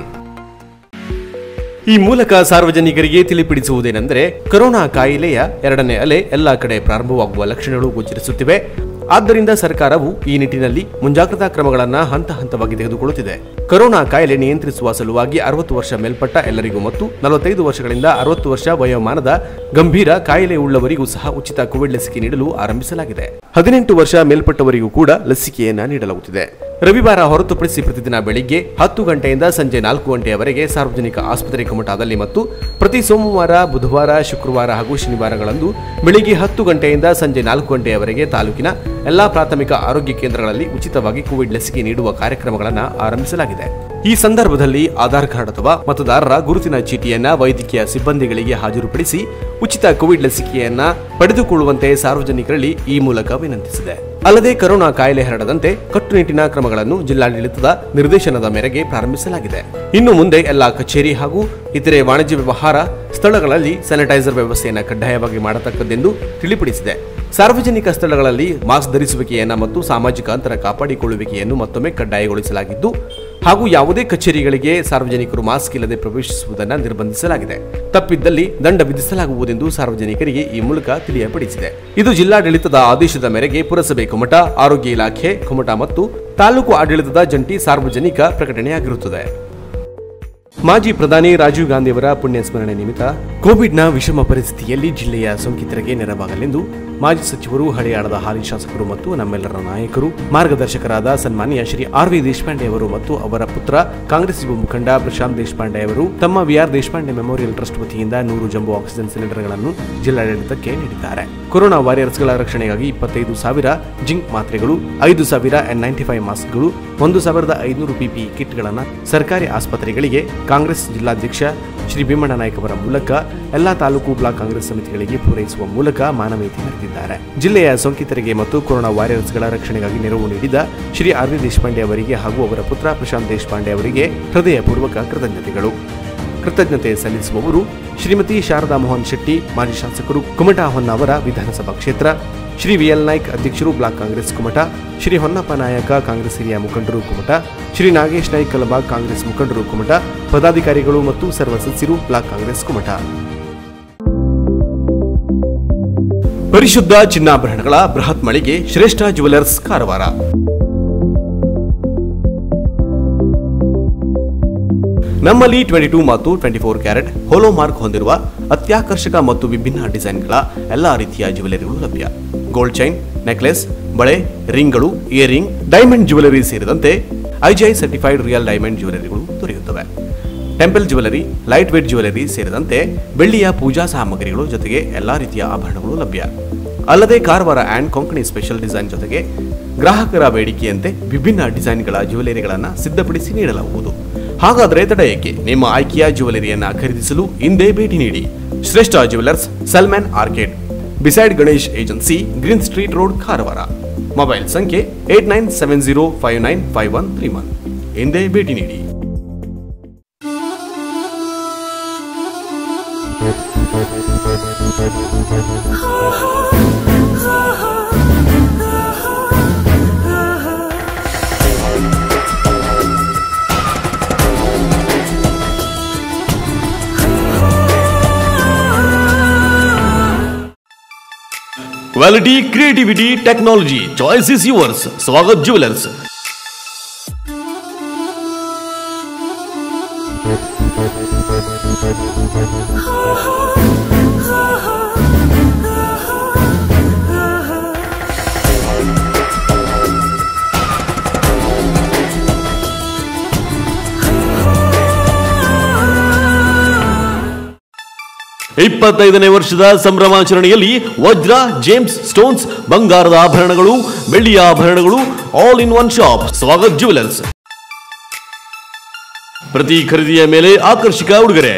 ಈ ಮೂಲಕ ಸಾರ್ವಜನಿಕರಿಗೆ ತಿಳಿಪಡಿಸುವುದೇನೆಂದರೆ ಕೊರೋನಾ ಕಾಯಿಲೆಯ ಎರಡನೇ ಅಲೆ ಎಲ್ಲಾ ಕಡೆ ಪ್ರಾರಂಭವಾಗುವ ಲಕ್ಷಣಗಳು ಗೋಚರಿಸುತ್ತಿವೆ ಆದ್ದರಿಂದ ಸರ್ಕಾರವು ಈ ನಿಟ್ಟಿನಲ್ಲಿ ಮುಂಜಾಗ್ರತಾ ಕ್ರಮಗಳನ್ನು ಹಂತ ಹಂತವಾಗಿ ತೆಗೆದುಕೊಳ್ಳುತ್ತಿದೆ ಕೊರೋನಾ ಕಾಯಿಲೆ ನಿಯಂತ್ರಿಸುವ ಸಲುವಾಗಿ ಅರವತ್ತು ವರ್ಷ ಮೇಲ್ಪಟ್ಟ ಎಲ್ಲರಿಗೂ ಮತ್ತು ನಲವತ್ತೈದು ವರ್ಷಗಳಿಂದ ಅರವತ್ತು ವರ್ಷ ವಯೋಮಾನದ ಗಂಭೀರ ಕಾಯಿಲೆ ಉಳ್ಳವರಿಗೂ ಸಹ ಉಚಿತ ಕೋವಿಡ್ ಲಸಿಕೆ ನೀಡಲು ಆರಂಭಿಸಲಾಗಿದೆ ಹದಿನೆಂಟು ವರ್ಷ ಮೇಲ್ಪಟ್ಟವರಿಗೂ ಕೂಡ ಲಸಿಕೆಯನ್ನ ನೀಡಲಾಗುತ್ತಿದೆ ರವಿವಾರ ಹೊರತುಪಡಿಸಿ ಪ್ರತಿದಿನ ಬೆಳಿಗ್ಗೆ ಹತ್ತು ಗಂಟೆಯಿಂದ ಸಂಜೆ ನಾಲ್ಕು ಗಂಟೆಯವರೆಗೆ ಸಾರ್ವಜನಿಕ ಆಸ್ಪತ್ರೆ ಕುಮಟಾದಲ್ಲಿ ಮತ್ತು ಪ್ರತಿ ಸೋಮವಾರ ಬುಧವಾರ ಶುಕ್ರವಾರ ಹಾಗೂ ಶನಿವಾರಗಳಂದು ಬೆಳಿಗ್ಗೆ ಹತ್ತು ಗಂಟೆಯಿಂದ ಸಂಜೆ ನಾಲ್ಕು ಗಂಟೆಯವರೆಗೆ ತಾಲೂಕಿನ ಎಲ್ಲಾ ಪ್ರಾಥಮಿಕ ಆರೋಗ್ಯ ಕೇಂದ್ರಗಳಲ್ಲಿ ಉಚಿತವಾಗಿ ಕೋವಿಡ್ ಲಸಿಕೆ ನೀಡುವ ಕಾರ್ಯಕ್ರಮಗಳನ್ನು ಆರಂಭಿಸಲಾಗಿದೆ ಈ ಸಂದರ್ಭದಲ್ಲಿ ಆಧಾರ್ ಕಾರ್ಡ್ ಅಥವಾ ಮತದಾರರ ಗುರುತಿನ ಚೀಟಿಯನ್ನ ವೈದ್ಯಕೀಯ ಸಿಬ್ಬಂದಿಗಳಿಗೆ ಹಾಜರುಪಡಿಸಿ ಉಚಿತ ಕೋವಿಡ್ ಲಸಿಕೆಯನ್ನ ಪಡೆದುಕೊಳ್ಳುವಂತೆ ಸಾರ್ವಜನಿಕರಲ್ಲಿ ಈ ಮೂಲಕ ವಿನಂತಿಸಿದೆ ಅಲ್ಲದೆ ಕೊರೋನಾ ಕಾಯಿಲೆ ಹರಡದಂತೆ ಕಟ್ಟುನಿಟ್ಟಿನ ಕ್ರಮಗಳನ್ನು ಜಿಲ್ಲಾಡಳಿತದ ನಿರ್ದೇಶನದ ಮೇರೆಗೆ ಪ್ರಾರಂಭಿಸಲಾಗಿದೆ ಇನ್ನು ಮುಂದೆ ಎಲ್ಲಾ ಕಚೇರಿ ಹಾಗೂ ಇತರೆ ವಾಣಿಜ್ಯ ವ್ಯವಹಾರ ಸ್ಥಳಗಳಲ್ಲಿ ಸ್ಯಾನಿಟೈಸರ್ ವ್ಯವಸ್ಥೆಯನ್ನು ಕಡ್ಡಾಯವಾಗಿ ಮಾಡತಕ್ಕದ್ದೆಂದು ತಿಳಿಪಡಿಸಿದೆ ಸಾರ್ವಜನಿಕ ಸ್ಥಳಗಳಲ್ಲಿ ಮಾಸ್ಕ್ ಧರಿಸುವಿಕೆಯನ್ನ ಮತ್ತು ಸಾಮಾಜಿಕ ಅಂತರ ಕಾಪಾಡಿಕೊಳ್ಳುವಿಕೆಯನ್ನು ಮತ್ತೊಮ್ಮೆ ಕಡ್ಡಾಯಗೊಳಿಸಲಾಗಿದ್ದು ಹಾಗೂ ಯಾವುದೇ ಕಚೇರಿಗಳಿಗೆ ಸಾರ್ವಜನಿಕರು ಮಾಸ್ಕ್ ಇಲ್ಲದೆ ಪ್ರವೇಶಿಸುವುದನ್ನು ನಿರ್ಬಂಧಿಸಲಾಗಿದೆ ತಪ್ಪಿದ್ದಲ್ಲಿ ದಂಡ ವಿಧಿಸಲಾಗುವುದೆಂದು ಸಾರ್ವಜನಿಕರಿಗೆ ಈ ಮೂಲಕ ತಿಳಿಯಪಡಿಸಿದೆ ಇದು ಜಿಲ್ಲಾಡಳಿತದ ಆದೇಶದ ಮೇರೆಗೆ ಪುರಸಭೆ ಕುಮಟ ಆರೋಗ್ಯ ಇಲಾಖೆ ಕುಮಟ ಮತ್ತು ತಾಲೂಕು ಆಡಳಿತದ ಜಂಟಿ ಸಾರ್ವಜನಿಕ ಪ್ರಕಟಣೆಯಾಗಿರುತ್ತದೆ ಮಾಜಿ ಪ್ರಧಾನಿ ರಾಜೀವ್ ಗಾಂಧಿಯವರ ಪುಣ್ಯ ಸ್ಮರಣೆ ನಿಮಿತ್ತ ಕೋವಿಡ್ನ ವಿಷಮ ಪರಿಸ್ಥಿತಿಯಲ್ಲಿ ಜಿಲ್ಲೆಯ ಸೋಂಕಿತರಿಗೆ ನೆರವಾಗಲೆಂದು ಮಾಜಿ ಸಚಿವರು ಹಳೆಯಾಳದ ಹಾಲಿ ಶಾಸಕರು ಮತ್ತು ನಮ್ಮೆಲ್ಲರ ನಾಯಕರು ಮಾರ್ಗದರ್ಶಕರಾದ ಸನ್ಮಾನ್ಯ ಶ್ರೀ ಆರ್ ವಿ ದೇಶಪಾಂಡೆ ಅವರು ಮತ್ತು ಅವರ ಪುತ್ರ ಕಾಂಗ್ರೆಸ್ ಯುವ ಮುಖಂಡ ಪ್ರಶಾಂತ್ ದೇಶಪಾಂಡೆ ಅವರು ತಮ್ಮ ವಿಆರ್ ದೇಶಪಾಂಡೆ ಮೆಮೋರಿಯಲ್ ಟ್ರಸ್ಟ್ ವತಿಯಿಂದ ನೂರು ಜಂಬೋ ಆಕ್ಸಿಜನ್ ಸಿಲಿಂಡರ್ಗಳನ್ನು ಜಿಲ್ಲಾಡಳಿತಕ್ಕೆ ನೀಡಿದ್ದಾರೆ ಕೊರೋನಾ ವಾರಿಯರ್ಸ್ಗಳ ರಕ್ಷಣೆಗಾಗಿ ಇಪ್ಪತ್ತೈದು ಸಾವಿರ ಜಿಂಕ್ ಮಾತ್ರೆಗಳು ಐದು ಸಾವಿರ ಎನ್ ನೈಂಟಿ ಫೈವ್ ಮಾಸ್ಕ್ಗಳು ಒಂದು ಸಾವಿರದ ಐನೂರು ಪಿಪಿ ಕಿಟ್ಗಳನ್ನು ಸರ್ಕಾರಿ ಆಸ್ಪತ್ರೆಗಳಿಗೆ ಕಾಂಗ್ರೆಸ್ ಜಿಲ್ಲಾಧ್ಯಕ್ಷ ಶ್ರೀ ಭೀಮಣ್ಣ ನಾಯ್ಕ ಅವರ ಮೂಲಕ ಎಲ್ಲಾ ತಾಲೂಕು ಬ್ಲಾಕ್ ಕಾಂಗ್ರೆಸ್ ಸಮಿತಿಗಳಿಗೆ ಪೂರೈಸುವ ಮೂಲಕ ಮಾನವೀಯತೆ ಮೆರೆದಿದ್ದಾರೆ ಜಿಲ್ಲೆಯ ಸೋಂಕಿತರಿಗೆ ಮತ್ತು ಕೊರೋನಾ ವಾರಿಯರ್ಸ್ಗಳ ರಕ್ಷಣೆಗಾಗಿ ನೆರವು ನೀಡಿದ ಶ್ರೀ ಆರ್ ವಿ ದೇಶಪಾಂಡೆ ಅವರಿಗೆ ಹಾಗೂ ಅವರ ಪುತ್ರ ಪ್ರಶಾಂತ್ ದೇಶಪಾಂಡೆ ಅವರಿಗೆ ಹೃದಯಪೂರ್ವಕ ಕೃತಜ್ಞತೆಗಳು ಕೃತಜ್ಞತೆ ಸಲ್ಲಿಸುವವರು ಶ್ರೀಮತಿ ಶಾರದಾ ಮೋಹನ್ ಶೆಟ್ಟಿ ಮಾಜಿ ಶಾಸಕರು ಕುಮಟಾ ಹೊನ್ನಾವರ ವಿಧಾನಸಭಾ ಕ್ಷೇತ್ರ ಶ್ರೀ ವಿಎಲ್ ನಾಯ್ಕ್ ಅಧ್ಯಕ್ಷರು ಬ್ಲಾಕ್ ಕಾಂಗ್ರೆಸ್ ಕುಮಟ ಶ್ರೀ ಹೊನ್ನಪ್ಪ ನಾಯಕ ಕಾಂಗ್ರೆಸ್ ಹಿರಿಯ ಮುಖಂಡರು ಕುಮಟ ಶ್ರೀ ನಾಗೇಶ್ ನಾಯ್ಕ್ ಕಲಬಾಗ್ ಕಾಂಗ್ರೆಸ್ ಮುಖಂಡರು ಕುಮಟ ಪದಾಧಿಕಾರಿಗಳು ಮತ್ತು ಸರ್ವ ಸದಸ್ಯರು ಬ್ಲಾಕ್ ಕಾಂಗ್ರೆಸ್ ಕುಮಟ ಪರಿಶುದ್ಧ ಚಿನ್ನಾಭರಣಗಳ ಬೃಹತ್ ಮಳಿಗೆ ಶ್ರೇಷ್ಠ ಜುವೆಲರ್ಸ್ ಕಾರವಾರ ನಮ್ಮಲ್ಲಿ ಟ್ವೆಂಟಿ ಟೂ ಮತ್ತು twenty four carat hallmark ಹೊಂದಿರುವ ಅತ್ಯಾಕರ್ಷಕ ಮತ್ತು ವಿಭಿನ್ನ ಡಿಸೈನ್ಗಳ ಎಲ್ಲಾ ರೀತಿಯ ಜ್ಯುವೆಲರಿಗಳು ಲಭ್ಯ ಗೋಲ್ಡ್ ಚೈನ್ ನೆಕ್ಲೆಸ್ ಬಳೆ ರಿಂಗ್ಗಳು ಇಯರಿಂಗ್ ಡೈಮಂಡ್ ಜ್ಯುವೆಲರಿ ಸೇರಿದಂತೆ ಐಜಿಐ ಸರ್ಟಿಫೈಡ್ ರಿಯಲ್ ಡೈಮಂಡ್ ಜ್ಯುವೆಲರಿಗಳು ದೊರೆಯುತ್ತವೆ temple jewellery light weight jewellery ಸೇರಿದಂತೆ ಬೆಳ್ಳಿಯ ಪೂಜಾ ಸಾಮಗ್ರಿಗಳು ಜೊತೆಗೆ ಎಲ್ಲಾ ರೀತಿಯ ಆಭರಣಗಳು ಲಭ್ಯ ಅಲ್ಲದೆ Karwar and Konkani special design ಜೊತೆಗೆ ಗ್ರಾಹಕರ ಬೇಡಿಕೆಯಂತೆ ವಿಭಿನ್ನ ಡಿಸೈನ್ಗಳ ಜ್ಯುವೆಲರಿಗಳನ್ನು ಸಿದ್ಧಪಡಿಸಿ ನೀಡಲಾಗುವುದು ಹಾಗಾದರೆ ತಡ ಏಕೆ ನಿಮ್ಮ ಆಯ್ಕೆಯ ಜ್ಯುವೆಲರಿಯನ್ನ ಖರೀದಿಸಲು ಹಿಂದೆ ಭೇಟಿ ನೀಡಿ Shreshta jewellers Salman arcade beside Ganesh agency green street road Karwar mobile ಸಂಖ್ಯೆ eight nine seven zero five nine five one three one ಹಿಂದೆ ಭೇಟಿ ನೀಡಿ quality creativity technology choice is yours Swagat jewellers ಇಪ್ಪತ್ತೈದನೇ ವರ್ಷದ ಸಂಭ್ರಮಾಚರಣೆಯಲ್ಲಿ ವಜ್ರ ಜೇಮ್ಸ್ ಸ್ಟೋನ್ಸ್ ಬಂಗಾರದ ಆಭರಣಗಳು ಬೆಳ್ಳಿಯ ಆಭರಣಗಳು all in one shop Swagat jewellers ಪ್ರತಿ ಖರೀದಿಯ ಮೇಲೆ ಆಕರ್ಷಕ ಉಡುಗೊರೆ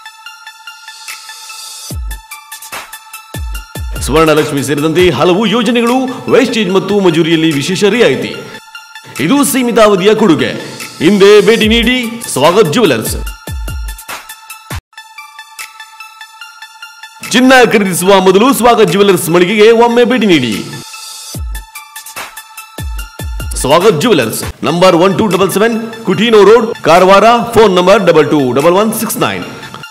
ಸ್ವರ್ಣಲಕ್ಷ್ಮಿ ಸೇರಿದಂತೆ ಹಲವು ಯೋಜನೆಗಳು ವೇಸ್ಟೇಜ್ ಮತ್ತು ಮಜೂರಿಯಲ್ಲಿ ವಿಶೇಷ ರಿಯಾಯಿತಿ ಇದು ಸೀಮಿತ ಅವಧಿಯ ಕೊಡುಗೆ ಹಿಂದೆ ಭೇಟಿ ನೀಡಿ ಸ್ವಾಗತ್ ಜ್ಯುವೆಲರ್ಸ್ ಚಿನ್ನ ಖರೀದಿಸುವ ಮೊದಲು ಸ್ವಾಗತ್ ಜ್ಯುವೆಲರ್ಸ್ ಮಳಿಗೆಗೆ ಒಮ್ಮೆ ಭೇಟಿ ನೀಡಿ Swagat jewellers number one two double seven Coutinho road Karwar phone number double two double one six nine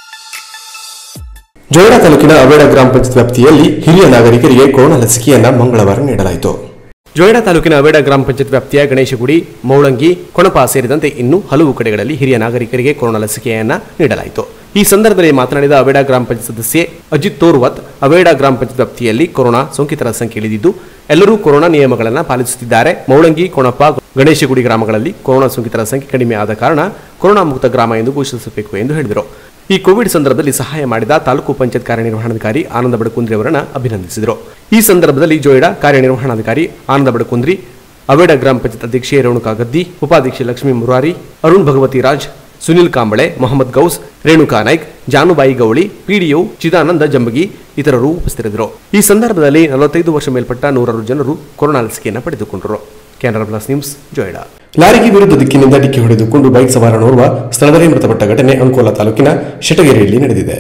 Joida ತಾಲೂಕಿನ ಅವೇಡ ಗ್ರಾಮ ಪಂಚಾಯತ್ ವ್ಯಾಪ್ತಿಯಲ್ಲಿ ಹಿರಿಯ ನಾಗರಿಕರಿಗೆ ಕೊರೋನಾ ಲಸಿಕೆಯನ್ನ ಮಂಗಳವಾರ ನೀಡಲಾಯಿತು ಜೋಯಿಡಾ ತಾಲೂಕಿನ ಅವೇಡ ಗ್ರಾಮ ಪಂಚಾಯತ್ ವ್ಯಾಪ್ತಿಯ ಗಣೇಶಗುಡಿ ಮೌಳಂಗಿ ಕೊಣಪ ಸೇರಿದಂತೆ ಇನ್ನೂ ಹಲವು ಕಡೆಗಳಲ್ಲಿ ಹಿರಿಯ ನಾಗರಿಕರಿಗೆ ಕೊರೋನಾ ಲಸಿಕೆಯನ್ನ ನೀಡಲಾಯಿತು ಈ ಸಂದರ್ಭದಲ್ಲಿ ಮಾತನಾಡಿದ ಅವೇಡ ಗ್ರಾಮ ಪಂಚಾಯತ್ ಸದಸ್ಯೆ ಅಜಿತ್ ತೋರ್ವತ್ ಅವೇಡ ಗ್ರಾಮ ಪಂಚಾಯತ್ ವ್ಯಾಪ್ತಿಯಲ್ಲಿ ಕೊರೋನಾ ಸೋಂಕಿತರ ಸಂಖ್ಯೆ ಇಳಿದಿದ್ದು ಎಲ್ಲರೂ ಕೊರೋನಾ ನಿಯಮಗಳನ್ನು ಪಾಲಿಸುತ್ತಿದ್ದಾರೆ ಮೌಳಂಗಿ ಕೊಣಪ ಗಣೇಶಗುಡಿ ಗ್ರಾಮಗಳಲ್ಲಿ ಕೊರೋನಾ ಸೋಂಕಿತರ ಸಂಖ್ಯೆ ಕಡಿಮೆ ಆದ ಕಾರಣ ಕೊರೋನಾ ಮುಕ್ತ ಗ್ರಾಮ ಎಂದು ಘೋಷಿಸಬೇಕು ಎಂದು ಹೇಳಿದರು ಈ ಕೋವಿಡ್ ಸಂದರ್ಭದಲ್ಲಿ ಸಹಾಯ ಮಾಡಿದ ತಾಲೂಕು ಪಂಚಾಯತ್ ಕಾರ್ಯನಿರ್ವಹಣಾಧಿಕಾರಿ ಆನಂದ ಬಡಕುಂದ್ರಿ ಅವರನ್ನ ಅಭಿನಂದಿಸಿದರು ಈ ಸಂದರ್ಭದಲ್ಲಿ ಜೋಯಿಡಾ ಕಾರ್ಯನಿರ್ವಹಣಾಧಿಕಾರಿ ಆನಂದ ಬಡಕುಂದ್ರಿ ಅವೇಡ ಗ್ರಾಮ ಪಂಚಾಯತ್ ಅಧ್ಯಕ್ಷೆ ರೇಣುಕಾ ಗದ್ದಿ ಉಪಾಧ್ಯಕ್ಷೆ ಲಕ್ಷ್ಮೀ ಮುರಾರಿ ಅರುಣ್ ಭಗವತಿ ರಾಜ್ ಸುನಿಲ್ ಕಾಂಬಳೆ ಮೊಹಮ್ಮದ್ ಗೌಸ್ ರೇಣುಕಾ ನಾಯ್ಕ್ ಜಾನುಬಾಯಿ ಗೌಳಿ ಪಿಡಿಒ ಚಿದಾನಂದ ಜಂಬಗಿ ಇತರರು ಉಪಸ್ಥಿತರಿದ್ದರು ಈ ಸಂದರ್ಭದಲ್ಲಿ ನಲವತ್ತೈದು ವರ್ಷ ಮೇಲ್ಪಟ್ಟ ನೂರಾರು ಜನರು ಕೊರೋನಾ ಲಸಿಕೆಯನ್ನು ಪಡೆದುಕೊಂಡರು ಕೆನರಾ ಪ್ಲಸ್ ನ್ಯೂಸ್ ಜೋಯಿಡಾ ಲಾರಿಗೆ ವಿರುದ್ಧ ದಿಕ್ಕಿನಿಂದ ಡಿಕ್ಕಿ ಹೊಡೆದುಕೊಂಡು ಬೈಕ್ ಸವಾರನೋರ್ವ ಸ್ಥಳದಲ್ಲೇ ಮೃತಪಟ್ಟ ಘಟನೆ ಅಂಕೋಲಾ ತಾಲೂಕಿನ ಶೆಟಗೇರಿಯಲ್ಲಿ ನಡೆದಿದೆ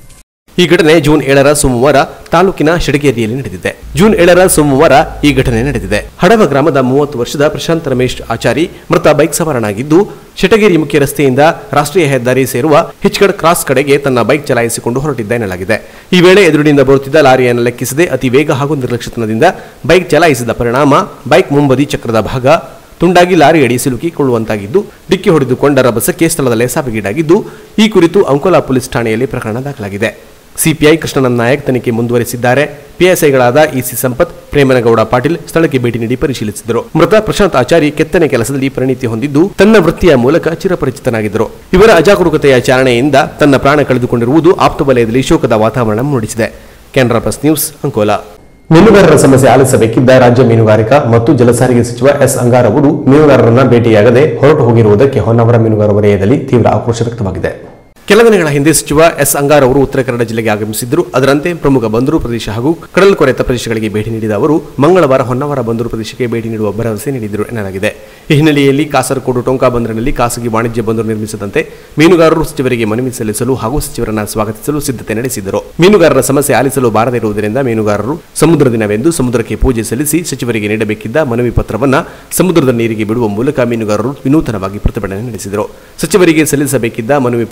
ಈ ಘಟನೆ ಜೂನ್ ಏಳರ ಸೋಮವಾರ ತಾಲೂಕಿನ ಶೆಡಗೇರಿಯಲ್ಲಿ ನಡೆದಿದೆ ಜೂನ್ ಏಳರ ಸೋಮವಾರ ಈ ಘಟನೆ ನಡೆದಿದೆ ಹಡವ ಗ್ರಾಮದ ಮೂವತ್ತು ವರ್ಷದ ಪ್ರಶಾಂತ್ ರಮೇಶ್ ಆಚಾರಿ ಮೃತ ಬೈಕ್ ಸವಾರನಾಗಿದ್ದು ಶೆಟಗೇರಿ ಮುಖ್ಯ ರಸ್ತೆಯಿಂದ ರಾಷ್ಟ್ರೀಯ ಹೆದ್ದಾರಿ ಸೇರುವ ಹಿಚ್ಕಡ್ ಕ್ರಾಸ್ ಕಡೆಗೆ ತನ್ನ ಬೈಕ್ ಚಲಾಯಿಸಿಕೊಂಡು ಹೊರಟಿದ್ದ ಎನ್ನಲಾಗಿದೆ ಈ ವೇಳೆ ಎದುರಿನಿಂದ ಬರುತ್ತಿದ್ದ ಲಾರಿಯನ್ನು ಲೆಕ್ಕಿಸದೆ ಅತಿ ವೇಗ ಹಾಗೂ ನಿರ್ಲಕ್ಷ್ಯತನದಿಂದ ಬೈಕ್ ಚಲಾಯಿಸಿದ ಪರಿಣಾಮ ಬೈಕ್ ಮುಂಬದಿ ಚಕ್ರದ ಭಾಗ ತುಂಡಾಗಿ ಲಾರಿಯಡಿ ಸಿಲುಕಿಕೊಳ್ಳುವಂತಾಗಿದ್ದು ಡಿಕ್ಕಿ ಹೊಡೆದುಕೊಂಡ ರಭಸಕ್ಕೆ ಸ್ಥಳದಲ್ಲೇ ಸಾವಿಗೀಡಾಗಿದ್ದು ಈ ಕುರಿತು ಅಂಕೋಲಾ ಪೊಲೀಸ್ ಠಾಣೆಯಲ್ಲಿ ಪ್ರಕರಣ ದಾಖಲಾಗಿದೆ ಸಿಪಿಐ ಕೃಷ್ಣನನ್ ನಾಯಕ್ ತನಿಖೆ ಮುಂದುವರೆಸಿದ್ದಾರೆ ಪಿಎಸ್ಐಗಳಾದ ಇಸಿ ಸಂಪತ್ ಪ್ರೇಮನಗೌಡ ಪಾಟೀಲ್ ಸ್ಥಳಕ್ಕೆ ಭೇಟಿ ನೀಡಿ ಪರಿಶೀಲಿಸಿದರು ಮೃತ ಪ್ರಶಾಂತ್ ಆಚಾರಿ ಕೆತ್ತನೆ ಕೆಲಸದಲ್ಲಿ ಪರಿಣಿತಿ ಹೊಂದಿದ್ದು ತನ್ನ ವೃತ್ತಿಯ ಮೂಲಕ ಚಿರಪರಿಚಿತನಾಗಿದ್ದರು ಇವರ ಅಜಾಗರೂಕತೆಯ ಚಾರಣೆಯಿಂದ ತನ್ನ ಪ್ರಾಣ ಕಳೆದುಕೊಂಡಿರುವುದು ಆಪ್ತ ವಲಯದಲ್ಲಿ ಶೋಕದ ವಾತಾವರಣ ಮೂಡಿಸಿದೆ ಕೆನರಾ ಪ್ಲಸ್ ನ್ಯೂಸ್ ಅಂಕೋಲಾ ಮೀನುಗಾರರ ಸಮಸ್ಯೆ ಆಲಿಸಬೇಕಿದ್ದ ರಾಜ್ಯ ಮೀನುಗಾರಿಕಾ ಮತ್ತು ಜಲಸಾರಿಗೆ ಸಚಿವ ಎಸ್ ಅಂಗಾರ್ ಅವರು ಮೀನುಗಾರರನ್ನ ಭೇಟಿಯಾಗದೆ ಹೊರಟು ಹೋಗಿರುವುದಕ್ಕೆ ಹೊನ್ನಾವರ ಮೀನುಗಾರ ವಲಯದಲ್ಲಿ ತೀವ್ರ ಆಕ್ರೋಶ ವ್ಯಕ್ತವಾಗಿದೆ ಕೆಲ ದಿನಗಳ ಹಿಂದೆ ಸಚಿವ ಎಸ್ ಅಂಗಾರ್ ಅವರು ಉತ್ತರ ಕನ್ನಡ ಜಿಲ್ಲೆಗೆ ಆಗಮಿಸಿದ್ದರು ಅದರಂತೆ ಪ್ರಮುಖ ಬಂದರು ಪ್ರದೇಶ ಹಾಗೂ ಕಡಲ್ ಕೊರೆತ ಪ್ರದೇಶಗಳಿಗೆ ಭೇಟಿ ನೀಡಿದ ಅವರು ಮಂಗಳವಾರ ಹೊನ್ನಾವರ ಬಂದರು ಪ್ರದೇಶಕ್ಕೆ ಭೇಟಿ ನೀಡುವ ಭರವಸೆ ನೀಡಿದರು ಎನ್ನಲಾಗಿದೆ ಈ ಹಿನ್ನೆಲೆಯಲ್ಲಿ ಕಾಸರಕೋಡು ಟೊಂಕಾ ಬಂದರಿನಲ್ಲಿ ಖಾಸಗಿ ವಾಣಿಜ್ಯ ಬಂದರು ನಿರ್ಮಿಸದಂತೆ ಮೀನುಗಾರರು ಸಚಿವರಿಗೆ ಮನವಿ ಸಲ್ಲಿಸಲು ಹಾಗೂ ಸಚಿವರನ್ನ ಸ್ವಾಗತಿಸಲು ಸಿದ್ಧತೆ ನಡೆಸಿದರು ಮೀನುಗಾರರ ಸಮಸ್ಯೆ ಆಲಿಸಲು ಬಾರದೇ ಇರುವುದರಿಂದ ಮೀನುಗಾರರು ಸಮುದ್ರ ದಿನವೆಂದು ಸಮುದ್ರಕ್ಕೆ ಪೂಜೆ ಸಲ್ಲಿಸಿ ಸಚಿವರಿಗೆ ನೀಡಬೇಕಿದ್ದ ಮನವಿ ಪತ್ರವನ್ನ ಸಮುದ್ರದ ನೀರಿಗೆ ಬಿಡುವ ಮೂಲಕ ಮೀನುಗಾರರು ವಿನೂತನವಾಗಿ ಪ್ರತಿಭಟನೆ ನಡೆಸಿದರು ಸಚಿವರಿಗೆ ಸಲ್ಲಿಸಬೇಕಿದ್ದ ಮನವಿ ಪತ್ರ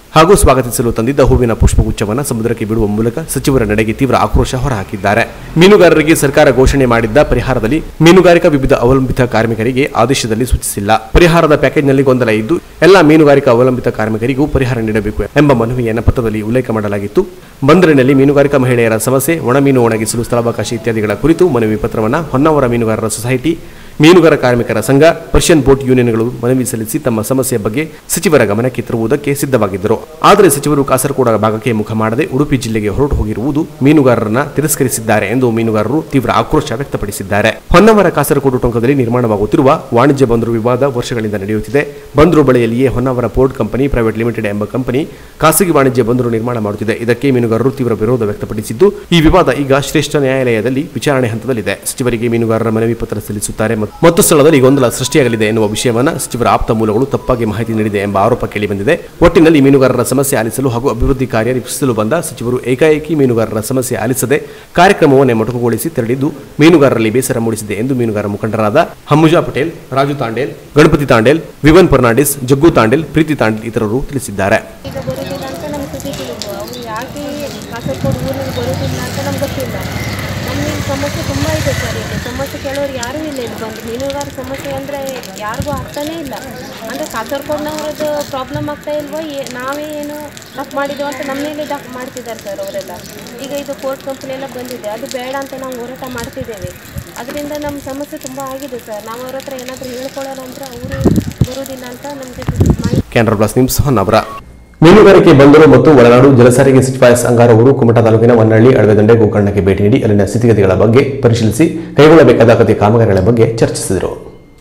ಹಾಗೂ ಸ್ವಾಗತಿಸಲು ತಂದಿದ್ದ ಹೂವಿನ ಪುಷ್ಪಗುಚ್ಛವನ್ನು ಸಮುದ್ರಕ್ಕೆ ಬಿಡುವ ಮೂಲಕ ಸಚಿವರ ನಡೆಗೆ ತೀವ್ರ ಆಕ್ರೋಶ ಹೊರಹಾಕಿದ್ದಾರೆ ಮೀನುಗಾರರಿಗೆ ಸರ್ಕಾರ ಘೋಷಣೆ ಮಾಡಿದ್ದ ಪರಿಹಾರದಲ್ಲಿ ಮೀನುಗಾರಿಕಾ ವಿವಿಧ ಅವಲಂಬಿತ ಕಾರ್ಮಿಕರಿಗೆ ಆದೇಶದಲ್ಲಿ ಸೂಚಿಸಿಲ್ಲ ಪರಿಹಾರದ ಪ್ಯಾಕೇಜ್ನಲ್ಲಿ ಗೊಂದಲ ಇದ್ದು ಎಲ್ಲಾ ಮೀನುಗಾರಿಕಾ ಅವಲಂಬಿತ ಕಾರ್ಮಿಕರಿಗೂ ಪರಿಹಾರ ನೀಡಬೇಕು ಎಂಬ ಮನವಿಯನ್ನು ಪತ್ರದಲ್ಲಿ ಉಲ್ಲೇಖ ಮಾಡಲಾಗಿತ್ತು ಬಂದರಿನಲ್ಲಿ ಮೀನುಗಾರಿಕಾ ಮಹಿಳೆಯರ ಸಮಸ್ಯೆ ಒಣಮೀನು ಒಣಗಿಸಲು ಸ್ಥಳಾವಕಾಶ ಇತ್ಯಾದಿಗಳ ಕುರಿತು ಮನವಿ ಪತ್ರವನ್ನು ಹೊನ್ನಾವರ ಮೀನುಗಾರರ ಸೊಸೈಟಿ ಮೀನುಗಾರ ಕಾರ್ಮಿಕರ ಸಂಘ ಪರ್ಷಿಯನ್ ಬೋಟ್ ಯೂನಿಯನ್ಗಳು ಮನವಿ ಸಲ್ಲಿಸಿ ತಮ್ಮ ಸಮಸ್ಯೆ ಬಗ್ಗೆ ಸಚಿವರ ಗಮನಕ್ಕೆ ತರುವುದಕ್ಕೆ ಸಿದ್ಧವಾಗಿದ್ದರು ಆದರೆ ಸಚಿವರು ಕಾಸರಗೋಡ ಭಾಗಕ್ಕೆ ಮುಖ ಮಾಡದೆ ಉಡುಪಿ ಜಿಲ್ಲೆಗೆ ಹೊರಟು ಹೋಗಿರುವುದು ಮೀನುಗಾರರನ್ನ ತಿರಸ್ಕರಿಸಿದ್ದಾರೆ ಎಂದು ಮೀನುಗಾರರು ತೀವ್ರ ಆಕ್ರೋಶ ವ್ಯಕ್ತಪಡಿಸಿದ್ದಾರೆ ಹೊನ್ನವರ ಕಾಸರಗೋಡು ಟೊಂಕದಲ್ಲಿ ನಿರ್ಮಾಣವಾಗುತ್ತಿರುವ ವಾಣಿಜ್ಯ ಬಂದರು ವಿವಾದ ವರ್ಷಗಳಿಂದ ನಡೆಯುತ್ತಿದೆ ಬಂದರು ಬಳಿಯಲ್ಲಿಯೇ Honnavar port company private limited ಎಂಬ ಕಂಪನಿ ಖಾಸಗಿ ವಾಣಿಜ್ಯ ಬಂದರು ನಿರ್ಮಾಣ ಮಾಡುತ್ತಿದೆ ಇದಕ್ಕೆ ಮೀನುಗಾರರು ತೀವ್ರ ವಿರೋಧ ವ್ಯಕ್ತಪಡಿಸಿದ್ದು ಈ ವಿವಾದ ಈಗ ಶ್ರೇಷ್ಠ ನ್ಯಾಯಾಲಯದಲ್ಲಿ ವಿಚಾರಣೆ ಹಂತದಲ್ಲಿದೆ ಸಚಿವರಿಗೆ ಮೀನುಗಾರರ ಮನವಿ ಪತ್ರ ಸಲ್ಲಿಸುತ್ತಾರೆ ಮತ್ತು- ಮತ್ತು ಸ್ಥಳದಲ್ಲಿ ಗೊಂದಲ ಸೃಷ್ಟಿಯಾಗಲಿದೆ ಎನ್ನುವ ವಿಷಯವನ್ನ ಸಚಿವರ ಆಪ್ತ ಮೂಲಗಳು ತಪ್ಪಾಗಿ ಮಾಹಿತಿ ನೀಡಿದೆ ಎಂಬ ಆರೋಪ ಕೇಳಿಬಂದಿದೆ ಒಟ್ಟಿನಲ್ಲಿ ಮೀನುಗಾರರ ಸಮಸ್ಯೆ ಆಲಿಸಲು ಹಾಗೂ ಅಭಿವೃದ್ಧಿ ಕಾರ್ಯ ರೂಪಿಸಲು ಬಂದ ಸಚಿವರು ಏಕಾಏಕಿ ಮೀನುಗಾರರ ಸಮಸ್ಯೆ ಆಲಿಸದೆ ಕಾರ್ಯಕ್ರಮವನ್ನೇ ಮೊಟಕುಗೊಳಿಸಿ ತೆರಳಿದ್ದು ಮೀನುಗಾರರಲ್ಲಿ ಬೇಸರ ಮೂಡಿಸಿದೆ ಎಂದು ಮೀನುಗಾರ ಮುಖಂಡರಾದ ಹಮ್ಮುಜಾ ಪಟೇಲ್ ರಾಜು ತಾಂಡೇಲ್ ಗಣಪತಿ ತಾಂಡೇಲ್ ವಿವನ್ ಫರ್ನಾಂಡಿಸ್ ಜಗ್ಗು ತಾಂಡೇಲ್ ಪ್ರೀತಿ ತಾಂಡೇಲ್ ಇತರರು ತಿಳಿಸಿದ್ದಾರೆ ಈಗ ಬರೋದಿಲ್ಲ ಅಂತ ನಮ್ಗೆ ಸುದ್ದಿ ತಿಳಿದು ಅವ್ರು ಯಾಕೆ ಕಾಸರಗೋಡು ಊರಿಗೆ ಬರೋದಿಲ್ಲ ಅಂತ ನಮ್ಗೆ ಗೊತ್ತಿಲ್ಲ ನಮಗೆ ಸಮಸ್ಯೆ ತುಂಬ ಇದೆ ಸರ್ ಇಲ್ಲಿ ಸಮಸ್ಯೆ ಕೇಳೋರು ಯಾರೂ ಇಲ್ಲ ಇಲ್ಲಿ ಬಂದು ಮೀನುಗಾರ ಸಮಸ್ಯೆ ಅಂದರೆ ಯಾರಿಗೂ ಆಗ್ತಾನೇ ಇಲ್ಲ ಅಂದರೆ ಕಾಸರಗೋಡ್ನವ್ರದ್ದು ಪ್ರಾಬ್ಲಮ್ ಆಗ್ತಾ ಇಲ್ವೋ ಏ ನಾವೇ ಏನು ತಪ್ಪು ಮಾಡಿದ್ವು ಅಂತ ನಮ್ಮ ಮೇಲೆ ತಪ್ಪು ಮಾಡ್ತಿದ್ದಾರೆ ಸರ್ ಅವರೆಲ್ಲ ಈಗ ಇದು ಕೋರ್ಟ್ ಕಂಪ್ನಿ ಎಲ್ಲ ಬಂದಿದೆ ಅದು ಬೇಡ ಅಂತ ನಾವು ಹೋರಾಟ ಮಾಡ್ತಿದ್ದೇವೆ ಅದರಿಂದ ನಮ್ಮ ಸಮಸ್ಯೆ ತುಂಬ ಆಗಿದೆ ಸರ್ ನಾವು ಅವ್ರ ಹತ್ರ ಏನಾದರೂ ಹೇಳ್ಕೊಳ್ಳೋಣ ಅಂದರೆ ಅವರು ಬರೋದಿಲ್ಲ ಅಂತ ನಮಗೆ ಮಾಹಿತಿ ಕ್ಯಾನರಾ ಪ್ಲಸ್ ನ್ಯೂಸ್ ಹೊನ್ನಾವರ ಮೀನುಗಾರಿಕೆ ಬಂದರು ಮತ್ತು ಒಳನಾಡು ಜಲಸಾರಿಗೆ ಸಚಿವ ಎಸ್ ಅಂಗಾರ್ ಅವರು ಕುಮಟಾ ತಾಲೂಕಿನ ವನ್ನಹಳ್ಳಿ ಅಳವೆದಂಡೆ ಗೋಕರ್ಣಕ್ಕೆ ಭೇಟಿ ನೀಡಿ ಅಲ್ಲಿನ ಸ್ಥಿತಿಗತಿಗಳ ಬಗ್ಗೆ ಪರಿಶೀಲಿಸಿ ಕೈಗೊಳ್ಳಬೇಕಾದ ಅಗತ್ಯ ಕಾಮಗಾರಿಗಳ ಬಗ್ಗೆ ಚರ್ಚಿಸಿದರು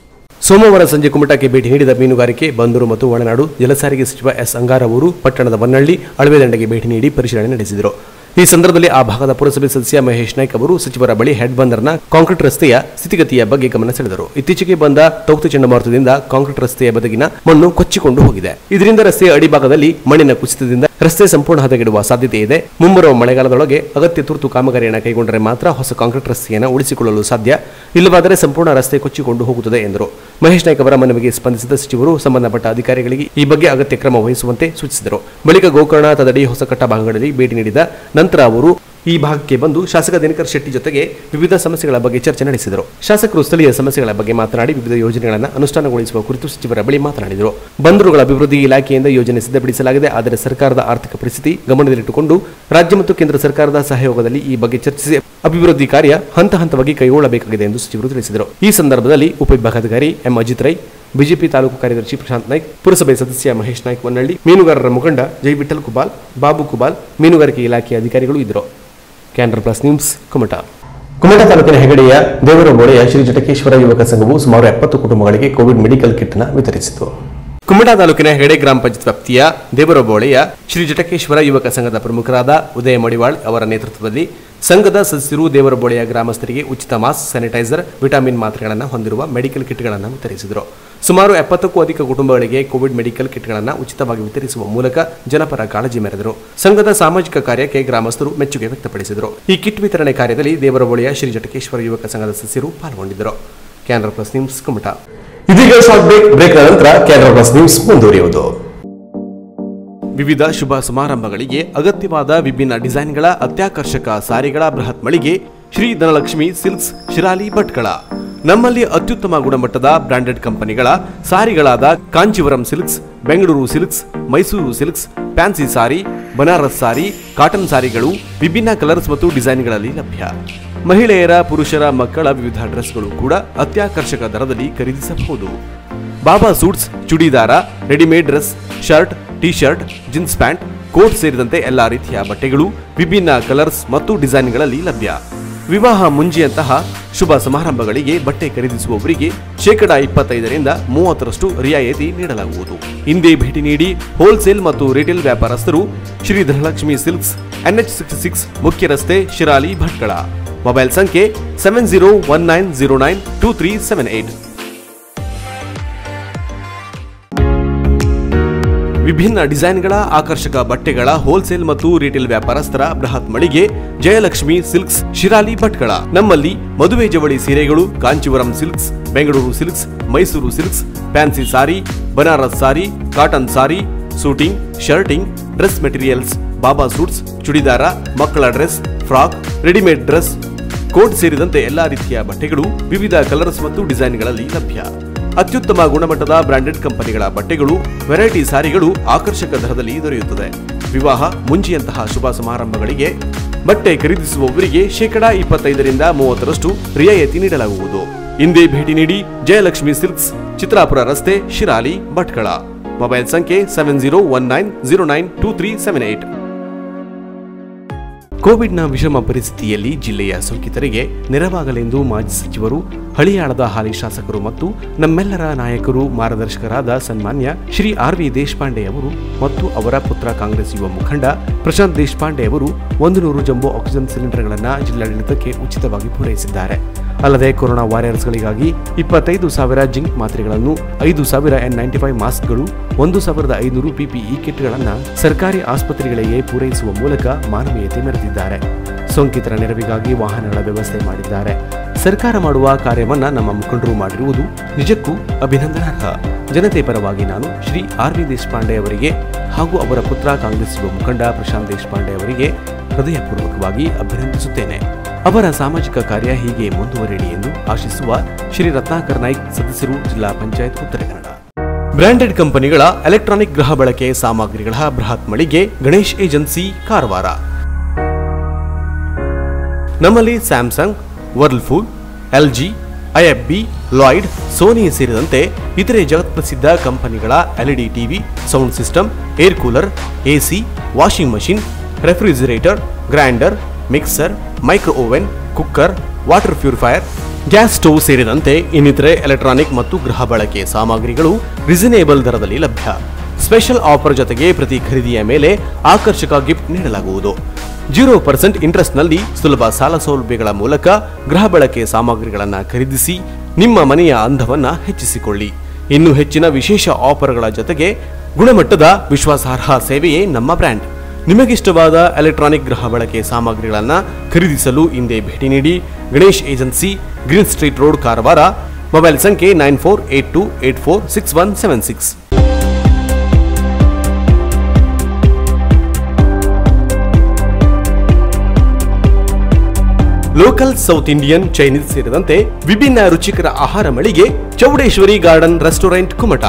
ಸೋಮವಾರ ಸಂಜೆ ಕುಮಟಕ್ಕೆ ಭೇಟಿ ನೀಡಿದ ಮೀನುಗಾರಿಕೆ ಬಂದರು ಮತ್ತು ಒಳನಾಡು ಜಲಸಾರಿಗೆ ಸಚಿವ ಎಸ್ ಅಂಗಾರ್ ಅವರು ಪಟ್ಟಣದ ವನ್ನಹಳ್ಳಿ ಅಳವೆದಂಡೆಗೆ ಭೇಟಿ ನೀಡಿ ಪರಿಶೀಲನೆ ನಡೆಸಿದರು ಈ ಸಂದರ್ಭದಲ್ಲಿ ಆ ಭಾಗದ ಪುರಸಭೆ ಸದಸ್ಯ ಮಹೇಶ್ ನಾಯ್ಕ್ ಅವರು ಸಚಿವರ ಬಳಿ ಹೆಡ್ ಬಂದರ್ನ ಕಾಂಕ್ರೀಟ್ ರಸ್ತೆಯ ಸ್ಥಿತಿಗತಿಯ ಬಗ್ಗೆ ಗಮನ ಸೆಳೆದರು ಇತ್ತೀಚೆಗೆ ಬಂದ ತೌಕ್ತು ಚಂಡಮಾರುತದಿಂದ ಕಾಂಕ್ರೀಟ್ ರಸ್ತೆಯ ಬದಗಿನ ಮಣ್ಣು ಕೊಚ್ಚಿಕೊಂಡು ಹೋಗಿದೆ ಇದರಿಂದ ರಸ್ತೆಯ ಅಡಿಭಾಗದಲ್ಲಿ ಮಣ್ಣಿನ ಕುಸಿತದಿಂದ ರಸ್ತೆ ಸಂಪೂರ್ಣ ಹದಗೆಡುವ ಸಾಧ್ಯತೆ ಇದೆ ಮುಂಬರುವ ಮಳೆಗಾಲದೊಳಗೆ ಅಗತ್ಯ ತುರ್ತು ಕಾಮಗಾರಿಯನ್ನು ಕೈಗೊಂಡರೆ ಮಾತ್ರ ಹೊಸ ಕಾಂಕ್ರೀಟ್ ರಸ್ತೆಯನ್ನು ಉಳಿಸಿಕೊಳ್ಳಲು ಸಾಧ್ಯ ಇಲ್ಲವಾದರೆ ಸಂಪೂರ್ಣ ರಸ್ತೆ ಕೊಚ್ಚಿಕೊಂಡು ಹೋಗುತ್ತದೆ ಎಂದರು ಮಹೇಶ್ ನಾಯ್ಕ್ ಅವರ ಮನವಿಗೆ ಸ್ಪಂದಿಸಿದ ಸಚಿವರು ಸಂಬಂಧಪಟ್ಟ ಅಧಿಕಾರಿಗಳಿಗೆ ಈ ಬಗ್ಗೆ ಅಗತ್ಯ ಕ್ರಮ ವಹಿಸುವಂತೆ ಸೂಚಿಸಿದರು ಬಳಿಕ ಗೋಕರ್ಣ ತದಡಿ ಹೊಸಕಟ್ಟ ಭಾಗಗಳಲ್ಲಿ ಭೇಟಿ ನೀಡಿದ ನಂತರ ಅವರು ಈ ಭಾಗಕ್ಕೆ ಬಂದು ಶಾಸಕ ದಿನಕರ್ ಶೆಟ್ಟಿ ಜೊತೆಗೆ ವಿವಿಧ ಸಮಸ್ಯೆಗಳ ಬಗ್ಗೆ ಚರ್ಚೆ ನಡೆಸಿದರು ಶಾಸಕರು ಸ್ಥಳೀಯ ಸಮಸ್ಯೆಗಳ ಬಗ್ಗೆ ಮಾತನಾಡಿ ವಿವಿಧ ಯೋಜನೆಗಳನ್ನು ಅನುಷ್ಠಾನಗೊಳಿಸುವ ಕುರಿತು ಸಚಿವರ ಬಳಿ ಮಾತನಾಡಿದರು ಬಂದರುಗಳ ಅಭಿವೃದ್ಧಿ ಇಲಾಖೆಯಿಂದ ಯೋಜನೆ ಸಿದ್ಧಪಡಿಸಲಾಗಿದೆ ಆದರೆ ಸರ್ಕಾರದ ಆರ್ಥಿಕ ಪರಿಸ್ಥಿತಿ ಗಮನದಲ್ಲಿಟ್ಟುಕೊಂಡು ರಾಜ್ಯ ಮತ್ತು ಕೇಂದ್ರ ಸರ್ಕಾರದ ಸಹಯೋಗದಲ್ಲಿ ಈ ಬಗ್ಗೆ ಚರ್ಚಿಸಿ ಅಭಿವೃದ್ಧಿ ಕಾರ್ಯ ಹಂತ ಹಂತವಾಗಿ ಕೈಗೊಳ್ಳಬೇಕಾಗಿದೆ ಎಂದು ಸಚಿವರು ತಿಳಿಸಿದರು ಈ ಸಂದರ್ಭದಲ್ಲಿ ಉಪವಿಭಾಗಾಧಿಕಾರಿ ಎಂ ಅಜಿತ್ ರೈ ಬಿಜೆಪಿ ತಾಲೂಕು ಕಾರ್ಯದರ್ಶಿ ಪ್ರಶಾಂತ್ ನಾಯ್ಕ್ ಪುರಸಭೆ ಸದಸ್ಯ ಮಹೇಶ್ ನಾಯ್ಕ್ ವನ್ನಳ್ಳಿ ಮೀನುಗಾರರ ಮುಖಂಡ ಜೈ ವಿಠಲ್ ಕುಬಾಲ್ ಬಾಬು ಕುಬಾಲ್ ಮೀನುಗಾರಿಕೆ ಇಲಾಖೆಯ ಅಧಿಕಾರಿಗಳು ಇದ್ದರು ಕ್ಯಾನ್ರಾ ಪ್ಲಸ್ ನ್ಯೂಸ್ ಕುಮಟಾ ಕುಮಟಾ ತಾಲೂಕಿನ ಹೆಗಡೆಯ ದೇವರಬೋಳೆಯ ಶ್ರೀ ಜಟಕೇಶ್ವರ ಯುವಕ ಸಂಘವು ಸುಮಾರು ಎಪ್ಪತ್ತು ಕುಟುಂಬಗಳಿಗೆ ಕೋವಿಡ್ ಮೆಡಿಕಲ್ ಕಿಟ್ ನ ವಿತರಿಸಿತು ಕುಮಟಾ ತಾಲೂಕಿನ ಹೆಡೆ ಗ್ರಾಮ ಪಂಚಾಯತ್ ವ್ಯಾಪ್ತಿಯ ದೇವರಬೋಳೆಯ ಶ್ರೀ ಜಟಕೇಶ್ವರ ಯುವಕ ಸಂಘದ ಪ್ರಮುಖರಾದ ಉದಯ ಮಡಿವಾಳ್ ಅವರ ನೇತೃತ್ವದಲ್ಲಿ ಸಂಘದ ಸದಸ್ಯರು ದೇವರಬೋಳೆಯ ಗ್ರಾಮಸ್ಥರಿಗೆ ಉಚಿತ ಮಾಸ್ಕ್ ಸ್ಯಾನಿಟೈಸರ್ ವಿಟಮಿನ್ ಮಾತ್ರೆಗಳನ್ನು ಹೊಂದಿರುವ ಮೆಡಿಕಲ್ ಕಿಟ್ಗಳನ್ನು ವಿತರಿಸಿದರು ಸುಮಾರು ಎಪ್ಪತ್ತಕ್ಕೂ ಅಧಿಕ ಕುಟುಂಬಗಳಿಗೆ ಕೋವಿಡ್ ಮೆಡಿಕಲ್ ಕಿಟ್ಗಳನ್ನು ಉಚಿತವಾಗಿ ವಿತರಿಸುವ ಮೂಲಕ ಜನಪರ ಕಾಳಜಿ ಮೆರೆದರು ಸಂಘದ ಸಾಮಾಜಿಕ ಕಾರ್ಯಕ್ಕೆ ಗ್ರಾಮಸ್ಥರು ಮೆಚ್ಚುಗೆ ವ್ಯಕ್ತಪಡಿಸಿದರು ಈ ಕಿಟ್ ವಿತರಣೆ ಕಾರ್ಯದಲ್ಲಿ ದೇವರಬೋಳೆಯ ಶ್ರೀ ಜಟಕೇಶ್ವರ ಯುವಕ ಸಂಘದ ಸದಸ್ಯರು ಪಾಲ್ಗೊಂಡಿದ್ದರು ಕ್ಯಾನರಾ ಪ್ಲಸ್ ನ್ಯೂಸ್ ಕುಮಟಾ ಇದೀಗ ಶಾರ್ಟ್ ಬ್ರೇಕ್ ಬ್ರೇಕ್ ನಂತರ ಕ್ಯಾನರಾ ಪ್ಲಸ್ ನ್ಯೂಸ್ ಮುಂದುವರಿಯುವುದು ವಿವಿಧ ಶುಭ ಸಮಾರಂಭಗಳಿಗೆ ಅಗತ್ಯವಾದ ವಿಭಿನ್ನ ಡಿಸೈನ್ಗಳ ಅತ್ಯಾಕರ್ಷಕ ಸಾರಿಗಳ ಬೃಹತ್ ಮಳಿಗೆ ಶ್ರೀ ಧನಲಕ್ಷ್ಮಿ ಸಿಲ್ಕ್ಸ್ ಶಿರಾಲಿ ಭಟ್ಕಳ ನಮ್ಮಲ್ಲಿ ಅತ್ಯುತ್ತಮ ಗುಣಮಟ್ಟದ ಬ್ರಾಂಡೆಡ್ ಕಂಪನಿಗಳ ಸಾರಿಗಳಾದ Kancheevaram silks Bengaluru silks Mysuru silks fancy sari Banaras sari cotton ಸಾರಿಗಳು ವಿಭಿನ್ನ ಕಲರ್ಸ್ ಮತ್ತು ಡಿಸೈನ್ಗಳಲ್ಲಿ ಲಭ್ಯ ಮಹಿಳೆಯರ ಪುರುಷರ ಮಕ್ಕಳ ವಿವಿಧ ಡ್ರೆಸ್ಗಳು ಕೂಡ ಅತ್ಯಾಕರ್ಷಕ ದರದಲ್ಲಿ ಖರೀದಿಸಬಹುದು baba suits churidar readymade dress shirt T shirt jeans pant coat ಸೇರಿದಂತೆ ಎಲ್ಲಾ ರೀತಿಯ ಬಟ್ಟೆಗಳು ವಿಭಿನ್ನ ಕಲರ್ಸ್ ಮತ್ತು ಡಿಸೈನ್ಗಳಲ್ಲಿ ಲಭ್ಯ ವಿವಾಹ ಮುಂಜಿಯಂತಹ ಶುಭ ಸಮಾರಂಭಗಳಿಗೆ ಬಟ್ಟೆ ಖರೀದಿಸುವವರಿಗೆ ಶೇಕಡ ಇಪ್ಪತ್ತೈದರಿಂದ ಮೂವತ್ತರಷ್ಟು ರಿಯಾಯಿತಿ ನೀಡಲಾಗುವುದು ಹಿಂದೆ ಭೇಟಿ ನೀಡಿ ಹೋಲ್ಸೇಲ್ ಮತ್ತು ರಿಟೇಲ್ ವ್ಯಾಪಾರಸ್ಥರು Shri Dhanalakshmi silks NH six six ಮುಖ್ಯ ರಸ್ತೆ ಶಿರಾಲಿ ಭಟ್ಕಳ ಮೊಬೈಲ್ ಸಂಖ್ಯೆ seven zero one nine zero nine two three seven eight ವಿಭಿನ್ನ ಡಿಸೈನ್ಗಳ ಆಕರ್ಷಕ ಬಟ್ಟೆಗಳ ಹೋಲ್ಸೇಲ್ ಮತ್ತು ರಿಟೇಲ್ ವ್ಯಾಪಾರಸ್ಥರ ಬೃಹತ್ ಮಳಿಗೆ ಜಯಲಕ್ಷ್ಮಿ ಸಿಲ್ಕ್ಸ್ ಶಿರಾಲಿ ಭಟ್ಕಳ ನಮ್ಮಲ್ಲಿ ಮದುವೆ ಜವಳಿ ಸೀರೆಗಳು Kancheevaram silks Bengaluru silks Mysuru silks fancy sari Banaras sari cotton sari suiting shirting dress materials baba suits churidar ಮಕ್ಕಳ dress frock readymade dress coat ಸೇರಿದಂತೆ ಎಲ್ಲಾ ರೀತಿಯ ಬಟ್ಟೆಗಳು ವಿವಿಧ ಕಲರ್ಸ್ ಮತ್ತು ಡಿಸೈನ್ಗಳಲ್ಲಿ ಲಭ್ಯ ಅತ್ಯುತ್ತಮ ಗುಣಮಟ್ಟದ ಬ್ರಾಂಡೆಡ್ ಕಂಪನಿಗಳ ಬಟ್ಟೆಗಳು ವೆರೈಟಿ ಸಾರಿಗಳು ಆಕರ್ಷಕ ದರದಲ್ಲಿ ದೊರೆಯುತ್ತದೆ ವಿವಾಹ ಮುಂಚಿಯಂತಹ ಶುಭ ಸಮಾರಂಭಗಳಿಗೆ ಬಟ್ಟೆ ಖರೀದಿಸುವವರಿಗೆ ಶೇಕಡಾ ಇಪ್ಪತ್ತೈದರಿಂದ ಮೂವತ್ತರಷ್ಟು ರಿಯಾಯಿತಿ ನೀಡಲಾಗುವುದು ಹಿಂದೆ ಭೇಟಿ ನೀಡಿ ಜಯಲಕ್ಷ್ಮಿ ಸಿಲ್ಕ್ಸ್ ಚಿತ್ರಾಪುರ ರಸ್ತೆ ಶಿರಾಲಿ ಭಟ್ಕಳ ಮೊಬೈಲ್ ಸಂಖ್ಯೆ seven zero one nine zero nine two three seven eight ಕೋವಿಡ್ನ ವಿಷಮ ಪರಿಸ್ಥಿತಿಯಲ್ಲಿ ಜಿಲ್ಲೆಯ ಸೋಂಕಿತರಿಗೆ ನೆರವಾಗಲೆಂದು ಮಾಜಿ ಸಚಿವರು ಹಳಿಯಾಳದ ಹಾಲಿ ಶಾಸಕರು ಮತ್ತು ನಮ್ಮೆಲ್ಲರ ನಾಯಕರು ಮಾರ್ಗದರ್ಶಕರಾದ ಸನ್ಮಾನ್ಯ ಶ್ರೀ ಆರ್ ವಿ ದೇಶಪಾಂಡೆ ಅವರು ಮತ್ತು ಅವರ ಪುತ್ರ ಕಾಂಗ್ರೆಸ್ ಯುವ ಮುಖಂಡ ಪ್ರಶಾಂತ್ ದೇಶಪಾಂಡೆ ಅವರು ಒಂದು ನೂರು ಜಂಬೋ ಆಕ್ಸಿಜನ್ ಸಿಲಿಂಡರ್ಗಳನ್ನು ಜಿಲ್ಲಾಡಳಿತಕ್ಕೆ ಉಚಿತವಾಗಿ ಪೂರೈಸಿದ್ದಾರೆ ಅಲ್ಲದೆ ಕೊರೋನಾ ವಾರಿಯರ್ಸ್ಗಳಿಗಾಗಿ ಇಪ್ಪತ್ತೈದು ಸಾವಿರ ಜಿಂಕ್ ಮಾತ್ರೆಗಳನ್ನು ಐದು ಸಾವಿರ ಎನ್ ನೈಂಟಿ ಫೈವ್ ಮಾಸ್ಕ್ಗಳು ಒಂದು ಸಾವಿರದ ಐನೂರು ಪಿಪಿಇ ಕಿಟ್ಗಳನ್ನು ಸರ್ಕಾರಿ ಆಸ್ಪತ್ರೆಗಳಿಗೆ ಪೂರೈಸುವ ಮೂಲಕ ಮಾನವೀಯತೆ ಮೆರೆದಿದ್ದಾರೆ ಸೋಂಕಿತರ ನೆರವಿಗಾಗಿ ವಾಹನಗಳ ವ್ಯವಸ್ಥೆ ಮಾಡಿದ್ದಾರೆ ಸರ್ಕಾರ ಮಾಡುವ ಕಾರ್ಯವನ್ನ ನಮ್ಮ ಮುಖಂಡರು ಮಾಡಿರುವುದು ನಿಜಕ್ಕೂ ಅಭಿನಂದನಾರ್ಹ ಜನತೆ ಪರವಾಗಿ ನಾನು ಶ್ರೀ ಆರ್ ವಿ ದೇಶಪಾಂಡೆ ಅವರಿಗೆ ಹಾಗೂ ಅವರ ಪುತ್ರ ಕಾಂಗ್ರೆಸ್ ಯುವ ಮುಖಂಡ ಪ್ರಶಾಂತ್ ದೇಶಪಾಂಡೆ ಅವರಿಗೆ ಹೃದಯಪೂರ್ವಕವಾಗಿ ಅಭಿನಂದಿಸುತ್ತೇನೆ ಅವರ ಸಾಮಾಜಿಕ ಕಾರ್ಯ ಹೀಗೆ ಮುಂದುವರಿಯಲಿ ಎಂದು ಆಶಿಸುವ ಶ್ರೀ ರತ್ನಾಕರ್ ನಾಯ್ಕ್ ಸದಸ್ಯರು ಜಿಲ್ಲಾ ಪಂಚಾಯತ್ ಉತ್ತರ ಕನ್ನಡ ಬ್ರಾಂಡೆಡ್ ಕಂಪನಿಗಳ ಎಲೆಕ್ಟ್ರಾನಿಕ್ ಗೃಹ ಬಳಕೆ ಸಾಮಗ್ರಿಗಳ ಬೃಹತ್ ಮಳಿಗೆ ಗಣೇಶ್ ಏಜೆನ್ಸಿ ಕಾರವಾರ ನಮ್ಮಲ್ಲಿ Samsung Whirlpool LG IFB Lloyd Sony ಸೇರಿದಂತೆ ಇತರೆ ಜಗತ್ಪ್ರಸಿದ್ಧ ಕಂಪನಿಗಳ LED TV sound system air cooler AC washing machine refrigerator grinder mixer micro oven cooker water purifier gas stove ಸೇರಿದಂತೆ ಇನ್ನಿತರೆ ಎಲೆಕ್ಟ್ರಾನಿಕ್ ಮತ್ತು ಗೃಹ ಬಳಕೆ ಸಾಮಗ್ರಿಗಳು ರಿಸನೇಬಲ್ ದರದಲ್ಲಿ ಲಭ್ಯ ಸ್ಪೆಷಲ್ ಆಫರ್ ಜೊತೆಗೆ ಪ್ರತಿ ಖರೀದಿಯ ಮೇಲೆ ಆಕರ್ಷಕ ಗಿಫ್ಟ್ ನೀಡಲಾಗುವುದು ಜೀರೋ ಪರ್ಸೆಂಟ್ ಇಂಟ್ರೆಸ್ಟ್ನಲ್ಲಿ ಸುಲಭ ಸಾಲ ಸೌಲಭ್ಯಗಳ ಮೂಲಕ ಗೃಹ ಬಳಕೆ ಸಾಮಗ್ರಿಗಳನ್ನು ಖರೀದಿಸಿ ನಿಮ್ಮ ಮನೆಯ ಅಂದವನ್ನ ಹೆಚ್ಚಿಸಿಕೊಳ್ಳಿ ಇನ್ನು ಹೆಚ್ಚಿನ ವಿಶೇಷ ಆಫರ್ಗಳ ಜೊತೆಗೆ ಗುಣಮಟ್ಟದ ವಿಶ್ವಾಸಾರ್ಹ ಸೇವೆಯೇ ನಮ್ಮ ಬ್ರ್ಯಾಂಡ್ ನಿಮಗಿಷ್ಟವಾದ ಎಲೆಕ್ಟ್ರಾನಿಕ್ ಗೃಹ ಬಳಕೆ ಸಾಮಗ್ರಿಗಳನ್ನು ಖರೀದಿಸಲು ಹಿಂದೆ ಭೇಟಿ ನೀಡಿ Ganesh agency green street road Karwar mobile ಸಂಖ್ಯೆ nine four eight two eight four six one seven six local south Indian Chinese ಸೇರಿದಂತೆ ವಿಭಿನ್ನ ರುಚಿಕರ ಆಹಾರ ಮಳಿಗೆ ಚೌಡೇಶ್ವರಿ ಗಾರ್ಡನ್ ರೆಸ್ಟೋರೆಂಟ್ ಕುಮಟ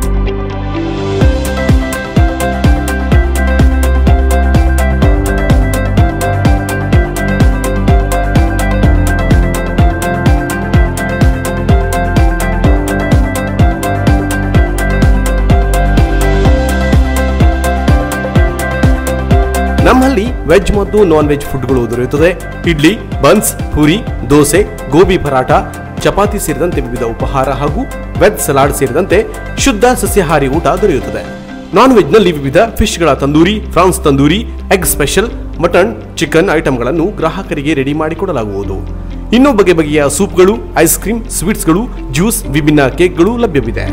ನಮ್ಮಲ್ಲಿ ವೆಜ್ ಮತ್ತು ನಾನ್ ವೆಜ್ ಫುಡ್ಗಳು ದೊರೆಯುತ್ತದೆ ಇಡ್ಲಿ ಬನ್ಸ್ ಪೂರಿ ದೋಸೆ ಗೋಬಿ ಪರಾಟ ಚಪಾತಿ ಸೇರಿದಂತೆ ವಿವಿಧ ಉಪಹಾರ ಹಾಗೂ ವೆಜ್ ಸಲಾಡ್ ಸೇರಿದಂತೆ ಶುದ್ಧ ಸಸ್ಯಾಹಾರಿ ಊಟ ದೊರೆಯುತ್ತದೆ ನಾನ್ ವೆಜ್ನಲ್ಲಿ ವಿವಿಧ ಫಿಶ್ಗಳ tandoori prawns tandoori egg special mutton chicken ಐಟಂಗಳನ್ನು ಗ್ರಾಹಕರಿಗೆ ರೆಡಿ ಮಾಡಿಕೊಡಲಾಗುವುದು ಇನ್ನೂ ಬಗೆ ಬಗೆಯ ಸೂಪ್ಗಳು ಐಸ್ ಕ್ರೀಮ್ ಸ್ವೀಟ್ಸ್ಗಳು ಜ್ಯೂಸ್ ವಿಭಿನ್ನ ಕೇಕ್ಗಳು ಲಭ್ಯವಿದೆ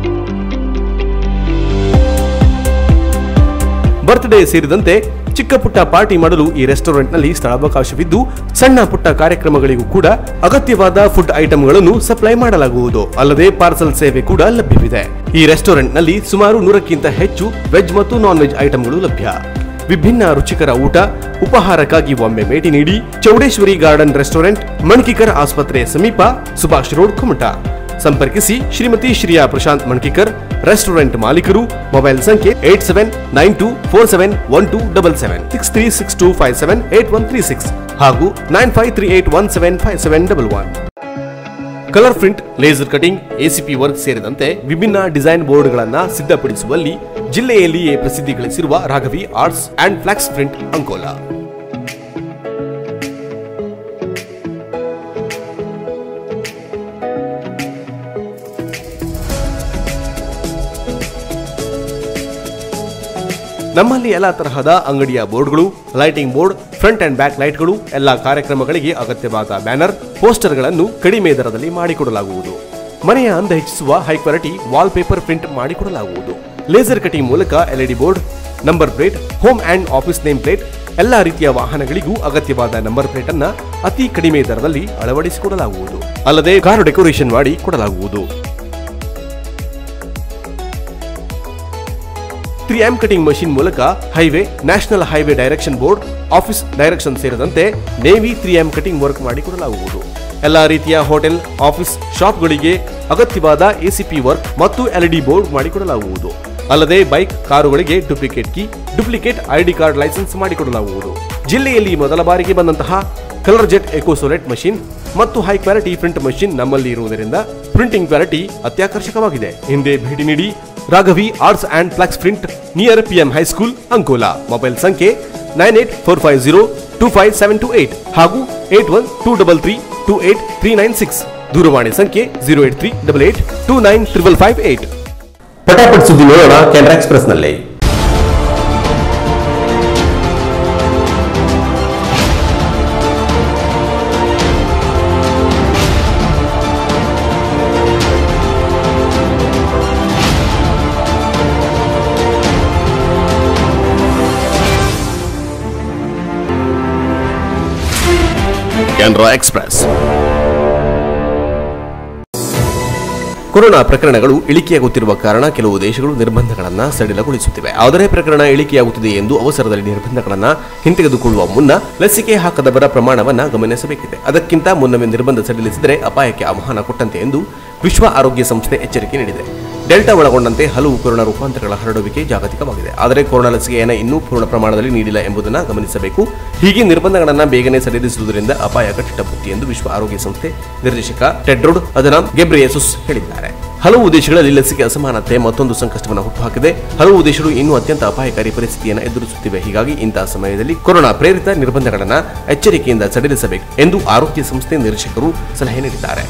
ಬರ್ತ್ಡೇ ಸೇರಿದಂತೆ ಚಿಕ್ಕ ಪುಟ್ಟ ಪಾರ್ಟಿ ಮಾಡಲು ಈ ರೆಸ್ಟೋರೆಂಟ್ನಲ್ಲಿ ಸ್ಥಳಾವಕಾಶವಿದ್ದು ಸಣ್ಣ ಪುಟ್ಟ ಕಾರ್ಯಕ್ರಮಗಳಿಗೂ ಕೂಡ ಅಗತ್ಯವಾದ ಫುಡ್ ಐಟಂಗಳನ್ನು ಸಪ್ಲೈ ಮಾಡಲಾಗುವುದು ಅಲ್ಲದೆ ಪಾರ್ಸಲ್ ಸೇವೆ ಕೂಡ ಲಭ್ಯವಿದೆ ಈ ರೆಸ್ಟೋರೆಂಟ್ನಲ್ಲಿ ಸುಮಾರು ನೂರಕ್ಕಿಂತ ಹೆಚ್ಚು ವೆಜ್ ಮತ್ತು ನಾನ್ ವೆಜ್ ಐಟಂಗಳು ಲಭ್ಯ ವಿಭಿನ್ನ ರುಚಿಕರ ಊಟ ಉಪಹಾರಕ್ಕಾಗಿ ಒಮ್ಮೆ ಭೇಟಿ ನೀಡಿ ಚೌಡೇಶ್ವರಿ ಗಾರ್ಡನ್ ರೆಸ್ಟೋರೆಂಟ್ ಮಣ್ಕಿಕರ್ ಆಸ್ಪತ್ರೆ ಸಮೀಪ ಸುಭಾಷ್ ರೋಡ್ ಕುಮಟ ಸಂಪರ್ಕಿಸಿ ಶ್ರೀಮತಿ ಶ್ರೀಯಾ ಪ್ರಶಾಂತ್ ಮಣ್ಕಿಕರ್ ರೆಸ್ಟೋರೆಂಟ್ ಮಾಲೀಕರು ಮೊಬೈಲ್ ಸಂಖ್ಯೆ eight seven nine two four seven one two double seven six three six two five seven eight one three six ಹಾಗೂ nine five three eight one seven five seven double one colour print laser cutting ACP work ಸೇರಿದಂತೆ ವಿಭಿನ್ನ design ಬೋರ್ಡ್ಗಳನ್ನು ಸಿದ್ಧಪಡಿಸುವಲ್ಲಿ ಜಿಲ್ಲೆಯಲ್ಲಿಯೇ ಪ್ರಸಿದ್ಧಿ ಗಳಿಸಿರುವ Raghavi arts and flex print Ankola ನಮ್ಮಲ್ಲಿ ಎಲ್ಲ ತರಹದ ಅಂಗಡಿಯ ಬೋರ್ಡ್ಗಳು lighting board front and back ಲೈಟ್ಗಳು ಎಲ್ಲ ಕಾರ್ಯಕ್ರಮಗಳಿಗೆ ಅಗತ್ಯವಾದ ಬ್ಯಾನರ್ ಪೋಸ್ಟರ್ಗಳನ್ನು ಕಡಿಮೆ ದರದಲ್ಲಿ ಮಾಡಿಕೊಡಲಾಗುವುದು ಮನೆಯ ಅಂದ ಹೆಚ್ಚಿಸುವ high quality wallpaper print ಮಾಡಿಕೊಡಲಾಗುವುದು ಲೇಸರ್ ಕಟಿಂಗ್ ಮೂಲಕ LED board number plate home and office name plate ಎಲ್ಲ ರೀತಿಯ ವಾಹನಗಳಿಗೂ ಅಗತ್ಯವಾದ ನಂಬರ್ ಪ್ಲೇಟ್ ಅನ್ನ ಅತಿ ಕಡಿಮೆ ದರದಲ್ಲಿ ಅಳವಡಿಸಿಕೊಡಲಾಗುವುದು ಅಲ್ಲದೆ ಕಾರು ಡೆಕೋರೇಷನ್ ಮಾಡಿ ಕೊಡಲಾಗುವುದು ತ್ರೀ ಎಂ ಕಟಿಂಗ್ ಮಷಿನ್ ಮೂಲಕ highway national highway direction board office direction ಸೇರಿದಂತೆ navy three M cutting work ಮಾಡಿಕೊಡಲಾಗುವುದು ಎಲ್ಲಾ ರೀತಿಯ ಹೋಟೆಲ್ ಆಫೀಸ್ ಶಾಪ್ಗಳಿಗೆ ಅಗತ್ಯವಾದ ಎಸಿಪಿ ವರ್ಕ್ ಮತ್ತು ಎಲ್ಇಡಿ ಬೋರ್ಡ್ ಮಾಡಿಕೊಡಲಾಗುವುದು ಅಲ್ಲದೆ ಬೈಕ್ ಕಾರುಗಳಿಗೆ duplicate key duplicate ID card licence ಮಾಡಿಕೊಡಲಾಗುವುದು ಜಿಲ್ಲೆಯಲ್ಲಿ ಮೊದಲ ಬಾರಿಗೆ ಬಂದಂತಹ ಕಲರ್ ಜೆಟ್ ಎಕೋಸೋಲೆಟ್ ಮಷಿನ್ ಮತ್ತು ಹೈ ಕ್ವಾಲಿಟಿ ಪ್ರಿಂಟ್ ಮಷಿನ್ ನಮ್ಮಲ್ಲಿ ಇರುವುದರಿಂದ ಪ್ರಿಂಟಿಂಗ್ ಕ್ವಾಲಿಟಿ ಅತ್ಯಾಕರ್ಷಕವಾಗಿದೆ ಹಿಂದೆ ಭೇಟಿ ನೀಡಿ Raghavi arts and flex print near PM high school Ankola mobile ಸಂಖ್ಯೆ nine eight four five zero two five seven two eight ಹಾಗೂ eight one two double three two eight three nine six ದೂರವಾಣಿ ಸಂಖ್ಯೆ zero eight three double eight two nine triple five eight ಪಟಾಪಟ್ ಸುದ್ದಿ ನೋಡೋಣ ಕೆನರಾ ಎಕ್ಸ್ಪ್ರೆಸ್ನಲ್ಲಿ Canara express corona ಪ್ರಕರಣಗಳು ಇಳಿಕೆಯಾಗುತ್ತಿರುವ ಕಾರಣ ಕೆಲವು ದೇಶಗಳು ನಿರ್ಬಂಧಗಳನ್ನು ಸಡಿಲಗೊಳಿಸುತ್ತಿವೆ ಆದರೆ ಪ್ರಕರಣ ಇಳಿಕೆಯಾಗುತ್ತಿದೆ ಎಂದು ಅವಸರದಲ್ಲಿ ನಿರ್ಬಂಧಗಳನ್ನು ಹಿಂತೆಗೆದುಕೊಳ್ಳುವ ಮುನ್ನ ಲಸಿಕೆ ಹಾಕದವರ ಪ್ರಮಾಣವನ್ನು ಗಮನಿಸಬೇಕಿದೆ ಅದಕ್ಕಿಂತ ಮುನ್ನವೇ ನಿರ್ಬಂಧ ಸಡಿಲಿಸಿದರೆ ಅಪಾಯಕ್ಕೆ ಆಹ್ವಾನ ಕೊಟ್ಟಂತೆ ಎಂದು ವಿಶ್ವ ಆರೋಗ್ಯ ಸಂಸ್ಥೆ ಎಚ್ಚರಿಕೆ ನೀಡಿದೆ ಡೆಲ್ಟಾ ಒಳಗೊಂಡಂತೆ ಹಲವು ಕೊರೋನಾ ರೂಪಾಂತರಗಳ ಹರಡುವಿಕೆ ಜಾಗತಿಕವಾಗಿದೆ ಆದರೆ ಕೊರೋನಾ ಲಸಿಕೆಯನ್ನು ಇನ್ನೂ ಪೂರ್ಣ ಪ್ರಮಾಣದಲ್ಲಿ ನೀಡಿಲ್ಲ ಎಂಬುದನ್ನು ಗಮನಿಸಬೇಕು ಹೀಗೆ ನಿರ್ಬಂಧಗಳನ್ನು ಬೇಗನೆ ಸಡಿಲಿಸುವುದರಿಂದ ಅಪಾಯ ಕಟ್ಟಿಟ್ಟಬುತ್ತಿ ಎಂದು ವಿಶ್ವ ಆರೋಗ್ಯ ಸಂಸ್ಥೆ ನಿರ್ದೇಶಕ ಟೆಡ್ರೋಡ್ ಅದನಾಮ್ ಗೆಬ್ರಿಯೇಸುಸ್ ಹೇಳಿದ್ದಾರೆ ಹಲವು ದೇಶಗಳಲ್ಲಿ ಲಸಿಕೆ ಅಸಮಾನತೆ ಮತ್ತೊಂದು ಸಂಕಷ್ಟವನ್ನು ಹುಟ್ಟುಹಾಕಿದೆ ಹಲವು ದೇಶಗಳು ಇನ್ನೂ ಅತ್ಯಂತ ಅಪಾಯಕಾರಿ ಪರಿಸ್ಥಿತಿಯನ್ನು ಎದುರಿಸುತ್ತಿವೆ ಹೀಗಾಗಿ ಇಂತಹ ಸಮಯದಲ್ಲಿ ಕೊರೋನಾ ಪ್ರೇರಿತ ನಿರ್ಬಂಧಗಳನ್ನು ಎಚ್ಚರಿಕೆಯಿಂದ ಸಡಿಲಿಸಬೇಕು ಎಂದು ಆರೋಗ್ಯ ಸಂಸ್ಥೆ ನಿರೀಕ್ಷಕರು ಸಲಹೆ ನೀಡಿದ್ದಾರೆ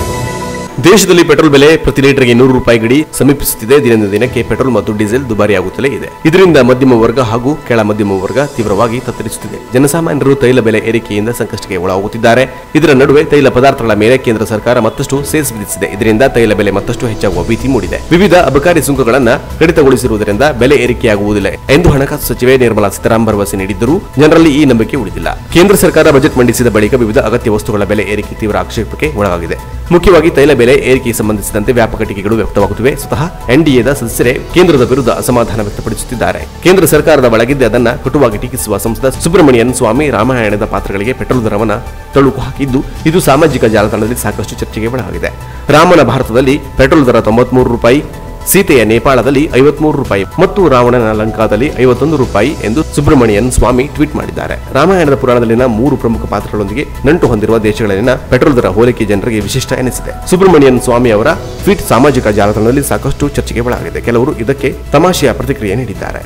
ದೇಶದಲ್ಲಿ ಪೆಟ್ರೋಲ್ ಬೆಲೆ ಪ್ರತಿ ಲೀಟರ್ಗೆ ನೂರು ರೂಪಾಯಿ ಗಡಿ ಸಮೀಪಿಸುತ್ತಿದೆ ದಿನದಿಂದ ದಿನಕ್ಕೆ ಪೆಟ್ರೋಲ್ ಮತ್ತು ಡೀಸೆಲ್ ದುಬಾರಿಯಾಗುತ್ತಲೇ ಇದೆ ಇದರಿಂದ ಮಧ್ಯಮ ವರ್ಗ ಹಾಗೂ ಕೆಳ ಮಧ್ಯಮ ವರ್ಗ ತೀವ್ರವಾಗಿ ತತ್ತರಿಸುತ್ತಿದೆ ಜನಸಾಮಾನ್ಯರು ತೈಲ ಬೆಲೆ ಏರಿಕೆಯಿಂದ ಸಂಕಷ್ಟಕ್ಕೆ ಒಳಗಾಗುತ್ತಿದ್ದಾರೆ ಇದರ ನಡುವೆ ತೈಲ ಪದಾರ್ಥಗಳ ಮೇಲೆ ಕೇಂದ್ರ ಸರ್ಕಾರ ಮತ್ತಷ್ಟು ಸೇಸ್ ವಿಧಿಸಿದೆ ಇದರಿಂದ ತೈಲ ಬೆಲೆ ಮತ್ತಷ್ಟು ಹೆಚ್ಚಾಗುವ ಭೀತಿ ಮೂಡಿದೆ ವಿವಿಧ ಅಬಕಾರಿ ಸುಂಕಗಳನ್ನು ಕಡಿತಗೊಳಿಸಿರುವುದರಿಂದ ಬೆಲೆ ಏರಿಕೆಯಾಗುವುದಿಲ್ಲ ಎಂದು ಹಣಕಾಸು ಸಚಿವೆ ನಿರ್ಮಲಾ ಸೀತಾರಾಮನ್ ಭರವಸೆ ನೀಡಿದ್ದರೂ ಜನರಲ್ಲಿ ಈ ನಂಬಿಕೆ ಉಳಿದಿಲ್ಲ ಕೇಂದ್ರ ಸರ್ಕಾರ ಬಜೆಟ್ ಮಂಡಿಸಿದ ಬಳಿಕ ವಿವಿಧ ಅಗತ್ಯ ವಸ್ತುಗಳ ಬೆಲೆ ಏರಿಕೆ ತೀವ್ರ ಆಕ್ಷೇಪಕ್ಕೆ ಒಳಗಾಗಿದೆ ಮುಖ್ಯವಾಗಿ ತೈಲ ಬೆಲೆ ಏರಿಕೆಗೆ ಸಂಬಂಧಿಸಿದಂತೆ ವ್ಯಾಪಕ ಟೀಕೆಗಳು ವ್ಯಕ್ತವಾಗುತ್ತಿವೆ ಸ್ವತಃ ಎನ್ಡಿಎದ ಸದಸ್ಯರೇ ಕೇಂದ್ರದ ವಿರುದ್ಧ ಅಸಮಾಧಾನ ವ್ಯಕ್ತಪಡಿಸುತ್ತಿದ್ದಾರೆ ಕೇಂದ್ರ ಸರ್ಕಾರದ ಒಳಗಿದ್ದೇ ಅದನ್ನ ಕಟುವಾಗಿ ಟೀಕಿಸುವ ಸಂಸದ ಸುಬ್ರಹ್ಮಣ್ಯನ್ ಸ್ವಾಮಿ ರಾಮಾಯಣದ ಪಾತ್ರಗಳಿಗೆ ಪೆಟ್ರೋಲ್ ದರವನ್ನ ತಳುಕು ಹಾಕಿದ್ದು ಇದು ಸಾಮಾಜಿಕ ಜಾಲತಾಣದಲ್ಲಿ ಸಾಕಷ್ಟು ಚರ್ಚೆಗೆ ಒಳಗಾಗಿದೆ ರಾಮನ ಭಾರತದಲ್ಲಿ ಪೆಟ್ರೋಲ್ ದರ ತೊಂಬತ್ಮೂರು ರೂಪಾಯಿ ಸೀತೆಯ ನೇಪಾಳದಲ್ಲಿ ಐವತ್ಮೂರು ರೂಪಾಯಿ ಮತ್ತು ರಾವಣನ ಲಂಕಾದಲ್ಲಿ ಐವತ್ತೊಂದು ರೂಪಾಯಿ ಎಂದು ಸುಬ್ರಹ್ಮಣ್ಯನ್ ಸ್ವಾಮಿ ಟ್ವೀಟ್ ಮಾಡಿದ್ದಾರೆ ರಾಮಾಯಣದ ಪುರಾಣದಲ್ಲಿನ ಮೂರು ಪ್ರಮುಖ ಪಾತ್ರಗಳೊಂದಿಗೆ ನಂಟು ಹೊಂದಿರುವ ದೇಶಗಳಲ್ಲಿನ ಪೆಟ್ರೋಲ್ ದರ ಹೋಲಿಕೆ ಜನರಿಗೆ ವಿಶಿಷ್ಟ ಎನಿಸಿದೆ ಸುಬ್ರಹ್ಮಣ್ಯನ್ ಸ್ವಾಮಿ ಅವರ ಟ್ವೀಟ್ ಸಾಮಾಜಿಕ ಜಾಲತಾಣದಲ್ಲಿ ಸಾಕಷ್ಟು ಚರ್ಚೆಗೆ ಒಳಗಾಗಿದೆ ಕೆಲವರು ಇದಕ್ಕೆ ತಮಾಷೆಯ ಪ್ರತಿಕ್ರಿಯೆ ನೀಡಿದ್ದಾರೆ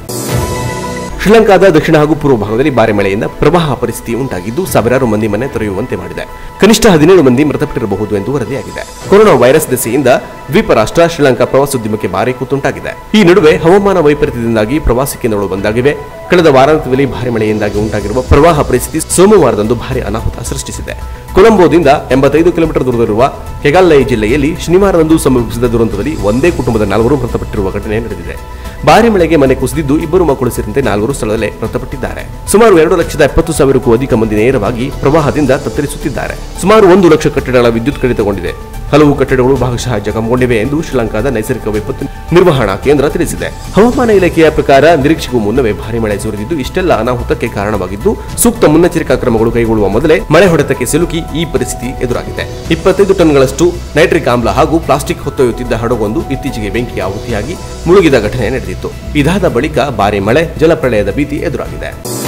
ಶ್ರೀಲಂಕಾದ ದಕ್ಷಿಣ ಹಾಗೂ ಪೂರ್ವ ಭಾಗದಲ್ಲಿ ಭಾರಿ ಮಳೆಯಿಂದ ಪ್ರವಾಹ ಪರಿಸ್ಥಿತಿ ಉಂಟಾಗಿದ್ದು ಸಾವಿರಾರು ಮಂದಿ ಮನೆ ತೊರೆಯುವಂತೆ ಮಾಡಿದೆ ಕನಿಷ್ಠ ಹದಿನೇಳು ಮಂದಿ ಮೃತಪಟ್ಟಿರಬಹುದು ಎಂದು ವರದಿಯಾಗಿದೆ ಕೊರೋನಾ ವೈರಸ್ ದೆಸೆಯಿಂದ ದ್ವೀಪ ರಾಷ್ಟ್ರ ಶ್ರೀಲಂಕಾ ಪ್ರವಾಸೋದ್ಯಮಕ್ಕೆ ಭಾರಿ ಕುತ್ತುಂಟಾಗಿದೆ ಈ ನಡುವೆ ಹವಾಮಾನ ವೈಪರೀತ್ಯದಿಂದಾಗಿ ಪ್ರವಾಸಿ ಕೇಂದ್ರಗಳು ಬಂದಾಗಿವೆ ಕಳೆದ ವಾರಾಂತ್ಯದಲ್ಲಿ ಭಾರಿ ಮಳೆಯಿಂದಾಗಿ ಉಂಟಾಗಿರುವ ಪ್ರವಾಹ ಪರಿಸ್ಥಿತಿ ಸೋಮವಾರದಂದು ಭಾರಿ ಅನಾಹುತ ಸೃಷ್ಟಿಸಿದೆ ಕೊಲಂಬೋದಿಂದ ಎಂಬತ್ತೈದು ಕಿಲೋಮೀಟರ್ ದೂರದಲ್ಲಿರುವ ಹೆಗಾಲ್ಲೈ ಜಿಲ್ಲೆಯಲ್ಲಿ ಶನಿವಾರದಂದು ಸಂಭವಿಸಿದ ದುರಂತದಲ್ಲಿ ಒಂದೇ ಕುಟುಂಬದ ನಾಲ್ವರು ಮೃತಪಟ್ಟಿರುವ ಘಟನೆ ನಡೆದಿದೆ ಭಾರಿ ಮಳೆಗೆ ಮನೆ ಕುಸಿದಿದ್ದು ಇಬ್ಬರು ಮಕ್ಕಳು ಸೇರಿದಂತೆ ನಾಲ್ವರು ಸ್ಥಳದಲ್ಲೇ ಮೃತಪಟ್ಟಿದ್ದಾರೆ ಸುಮಾರು ಎರಡು ಲಕ್ಷದ ಎಪ್ಪತ್ತು ಸಾವಿರಕ್ಕೂ ಅಧಿಕ ಮಂದಿ ನೇರವಾಗಿ ಪ್ರವಾಹದಿಂದ ತತ್ತರಿಸುತ್ತಿದ್ದಾರೆ ಸುಮಾರು ಒಂದು ಲಕ್ಷ ಕಟ್ಟಡಗಳ ವಿದ್ಯುತ್ ಕಡಿತಗೊಂಡಿದೆ ಹಲವು ಕಟ್ಟಡಗಳು ಭಾಗಶಃ ಜಖಂಗೊಂಡಿವೆ ಎಂದು ಶ್ರೀಲಂಕಾದ ನೈಸರ್ಗಿಕ ವಿಪತ್ತು ನಿರ್ವಹಣಾ ಕೇಂದ್ರ ತಿಳಿಸಿದೆ ಹವಾಮಾನ ಇಲಾಖೆಯ ಪ್ರಕಾರ ನಿರೀಕ್ಷೆಗೂ ಮುನ್ನವೇ ಭಾರಿ ಮಳೆ ಸುರಿದಿದ್ದು ಇಷ್ಟೆಲ್ಲ ಅನಾಹುತಕ್ಕೆ ಕಾರಣವಾಗಿದ್ದು ಸೂಕ್ತ ಮುನ್ನೆಚ್ಚರಿಕಾ ಕ್ರಮಗಳು ಕೈಗೊಳ್ಳುವ ಮೊದಲೇ ಮಳೆ ಹೊಡೆತಕ್ಕೆ ಸಿಲುಕಿ ಈ ಪರಿಸ್ಥಿತಿ ಎದುರಾಗಿದೆ ಇಪ್ಪತ್ತೈದು ಟನ್ಗಳಷ್ಟು ನೈಟ್ರಿಕ್ ಆಮ್ಲ ಹಾಗೂ ಪ್ಲಾಸ್ಟಿಕ್ ಹೊತ್ತೊಯ್ಯುತ್ತಿದ್ದ ಹಡಗೊಂದು ಇತ್ತೀಚೆಗೆ ಬೆಂಕಿ ಆಹುತಿಯಾಗಿ ಮುಳುಗಿದ ಘಟನೆ ನಡೆದಿತ್ತು ಇದಾದ ಬಳಿಕ ಭಾರಿ ಮಳೆ ಜಲಪ್ರಳಯದ ಭೀತಿ ಎದುರಾಗಿದೆ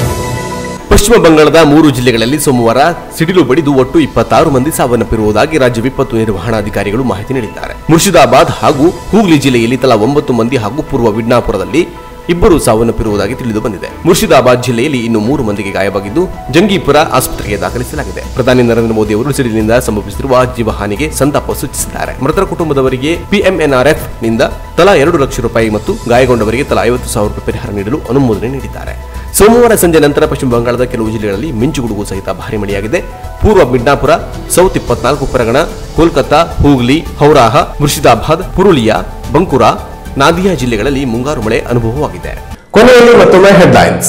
ಪಶ್ಚಿಮ ಬಂಗಾಳದ ಮೂರು ಜಿಲ್ಲೆಗಳಲ್ಲಿ ಸೋಮವಾರ ಸಿಡಿಲು ಬಡಿದು ಒಟ್ಟು ಇಪ್ಪತ್ತಾರು ಮಂದಿ ಸಾವನ್ನಪ್ಪಿರುವುದಾಗಿ ರಾಜ್ಯ ವಿಪತ್ತು ನಿರ್ವಹಣಾಧಿಕಾರಿಗಳು ಮಾಹಿತಿ ನೀಡಿದ್ದಾರೆ ಮುರ್ಷಿದಾಬಾದ್ ಹಾಗೂ ಹೂಗ್ಲಿ ಜಿಲ್ಲೆಯಲ್ಲಿ ತಲಾ ಒಂಬತ್ತು ಮಂದಿ ಹಾಗೂ ಪೂರ್ವ ವಿಡ್ನಾಪುರದಲ್ಲಿ ಇಬ್ಬರು ಸಾವನ್ನಪ್ಪಿರುವುದಾಗಿ ತಿಳಿದು ಬಂದಿದೆ ಮುರ್ಷಿದಾಬಾದ್ ಜಿಲ್ಲೆಯಲ್ಲಿ ಇನ್ನು ಮೂರು ಮಂದಿಗೆ ಗಾಯವಾಗಿದ್ದು ಜಂಗೀಪುರ ಆಸ್ಪತ್ರೆಗೆ ದಾಖಲಿಸಲಾಗಿದೆ ಪ್ರಧಾನಿ ನರೇಂದ್ರ ಮೋದಿ ಅವರು ಸಿಡಿಲಿನಿಂದ ಸಂಭವಿಸಿರುವ ಜೀವಹಾನಿಗೆ ಸಂತಾಪ ಸೂಚಿಸಿದ್ದಾರೆ ಮೃತರ ಕುಟುಂಬದವರಿಗೆ ಪಿಎಂಎನ್ಆರ್ಎಫ್ ನಿಂದ ತಲಾ ಎರಡು ಲಕ್ಷ ರೂಪಾಯಿ ಮತ್ತು ಗಾಯಗೊಂಡವರಿಗೆ ತಲಾ ಐವತ್ತು ಸಾವಿರ ರೂಪಾಯಿ ಪರಿಹಾರ ನೀಡಲು ಅನುಮೋದನೆ ನೀಡಿದ್ದಾರೆ ಸೋಮವಾರ ಸಂಜೆ ನಂತರ ಪಶ್ಚಿಮ ಬಂಗಾಳದ ಕೆಲವು ಜಿಲ್ಲೆಗಳಲ್ಲಿ ಮಿಂಚುಗುಡುಗು ಸಹಿತ ಭಾರಿ ಮಳೆಯಾಗಿದೆ ಪೂರ್ವ ಮಿಡ್ನಾಪುರ ಸೌತ್ ಇಪ್ಪತ್ನಾಲ್ಕು ಪರಗಣ ಕೋಲ್ಕತ್ತಾ ಹೂಗ್ಲಿ ಹೌರಾಹ ಮುರ್ಷಿದಾಬಾದ್ ಪುರುಲಿಯಾ ಬಂಕುರಾ ನಾದಿಯಾ ಜಿಲ್ಲೆಗಳಲ್ಲಿ ಮುಂಗಾರು ಮಳೆ ಅನುಭವವಾಗಿದೆ ಕೊನೆಯಲ್ಲಿ ಮತ್ತೊಮ್ಮೆ ಹೆಡ್ಲೈನ್ಸ್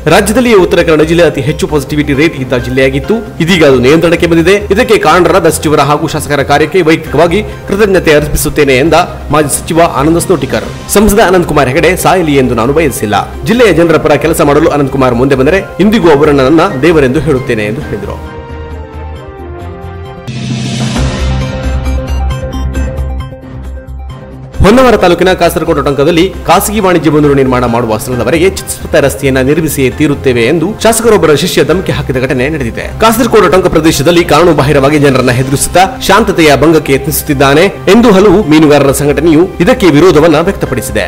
ರಾಜ್ಯದಲ್ಲಿ ಉತ್ತರ ಕನ್ನಡ ಜಿಲ್ಲೆ ಅತಿ ಹೆಚ್ಚು ಪಾಸಿಟಿವಿಟಿ ರೇಟ್ ಇದ್ದ ಜಿಲ್ಲೆಯಾಗಿತ್ತು ಇದೀಗ ಅದು ನಿಯಂತ್ರಣಕ್ಕೆ ಬಂದಿದೆ ಇದಕ್ಕೆ ಕಾರಣರಾದ ಸಚಿವರ ಹಾಗೂ ಶಾಸಕರ ಕಾರ್ಯಕ್ಕೆ ವೈಯಕ್ತಿಕವಾಗಿ ಕೃತಜ್ಞತೆ ಅರ್ಪಿಸುತ್ತೇನೆ ಎಂದ ಮಾಜಿ ಸಚಿವ ಆನಂದ ಸ್ನೋಟಿಕರ್ ಸಂಸದ ಅನಂತ್ ಕುಮಾರ್ ಹೆಗಡೆ ಸಾಯಲಿ ಎಂದು ನಾನು ಬಯಸಿಲ್ಲ ಜಿಲ್ಲೆಯ ಜನರ ಪರ ಕೆಲಸ ಮಾಡಲು ಅನಂತ್ ಕುಮಾರ್ ಮುಂದೆ ಬಂದರೆ ಇಂದಿಗೂ ಅವರನ್ನು ನನ್ನ ದೇವರೆಂದು ಹೇಳುತ್ತೇನೆ ಎಂದು ಹೇಳಿದರು ಹೊನ್ನವರ ತಾಲೂಕಿನ ಕಾಸರಕೋಟೆ ಟೊಂಕದಲ್ಲಿ ಖಾಸಗಿ ವಾಣಿಜ್ಯ ಬಂದರು ನಿರ್ಮಾಣ ಮಾಡುವ ಸ್ಥಳದವರೆಗೆ ಚಿತ್ರಿಸುತ್ತ ರಸ್ತೆಯನ್ನ ನಿರ್ಮಿಸಿಯೇ ತೀರುತ್ತೇವೆ ಎಂದು ಶಾಸಕರೊಬ್ಬರ ಶಿಷ್ಯ ಧಮಕಿ ಹಾಕಿದ ಘಟನೆ ನಡೆದಿದೆ ಕಾಸರಕೋಟೆ ಟೊಂಕ ಪ್ರದೇಶದಲ್ಲಿ ಕಾನೂನುಬಾಹಿರವಾಗಿ ಜನರನ್ನ ಹೆದರಿಸುತ್ತಾ ಶಾಂತತೆಯ ಭಂಗಕ್ಕೆ ಯತ್ನಿಸುತ್ತಿದ್ದಾನೆ ಎಂದು ಹಲವು ಮೀನುಗಾರರ ಸಂಘಟನೆಯು ಇದಕ್ಕೆ ವಿರೋಧವನ್ನ ವ್ಯಕ್ತಪಡಿಸಿದೆ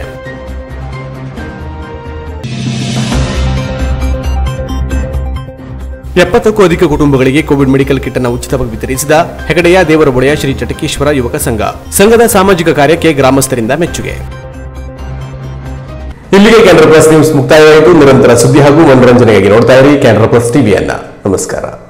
ಎಪ್ಪತ್ತಕ್ಕೂ ಅಧಿಕ ಕುಟುಂಬಗಳಿಗೆ ಕೋವಿಡ್ ಮೆಡಿಕಲ್ ಕಿಟ್ ಅನ್ನು ಉಚಿತವಾಗಿ ವಿತರಿಸಿದ ಹೆಗಡೆಯ ದೇವರಬೊಡೆಯ ಶ್ರೀ ಚಟಕೇಶ್ವರ ಯುವಕ ಸಂಘ ಸಂಘದ ಸಾಮಾಜಿಕ ಕಾರ್ಯಕ್ಕೆ ಗ್ರಾಮಸ್ಥರಿಂದ ಮೆಚ್ಚುಗೆ ಇಲ್ಲಿಗೆ ಕ್ಯಾನ್ರಾ ಪ್ಲಸ್ ನ್ಯೂಸ್ ಮುಕ್ತಾಯವಾಯಿತು ನಿರಂತರ ಸುದ್ದಿ ಹಾಗೂ ಮನೋರಂಜನೆಗಾಗಿ ನೋಡ್ತಾ ಇರಿ ಕ್ಯಾನ್ರಾ ಪ್ಲಸ್ ಟಿವಿಯನ್ನ ನಮಸ್ಕಾರ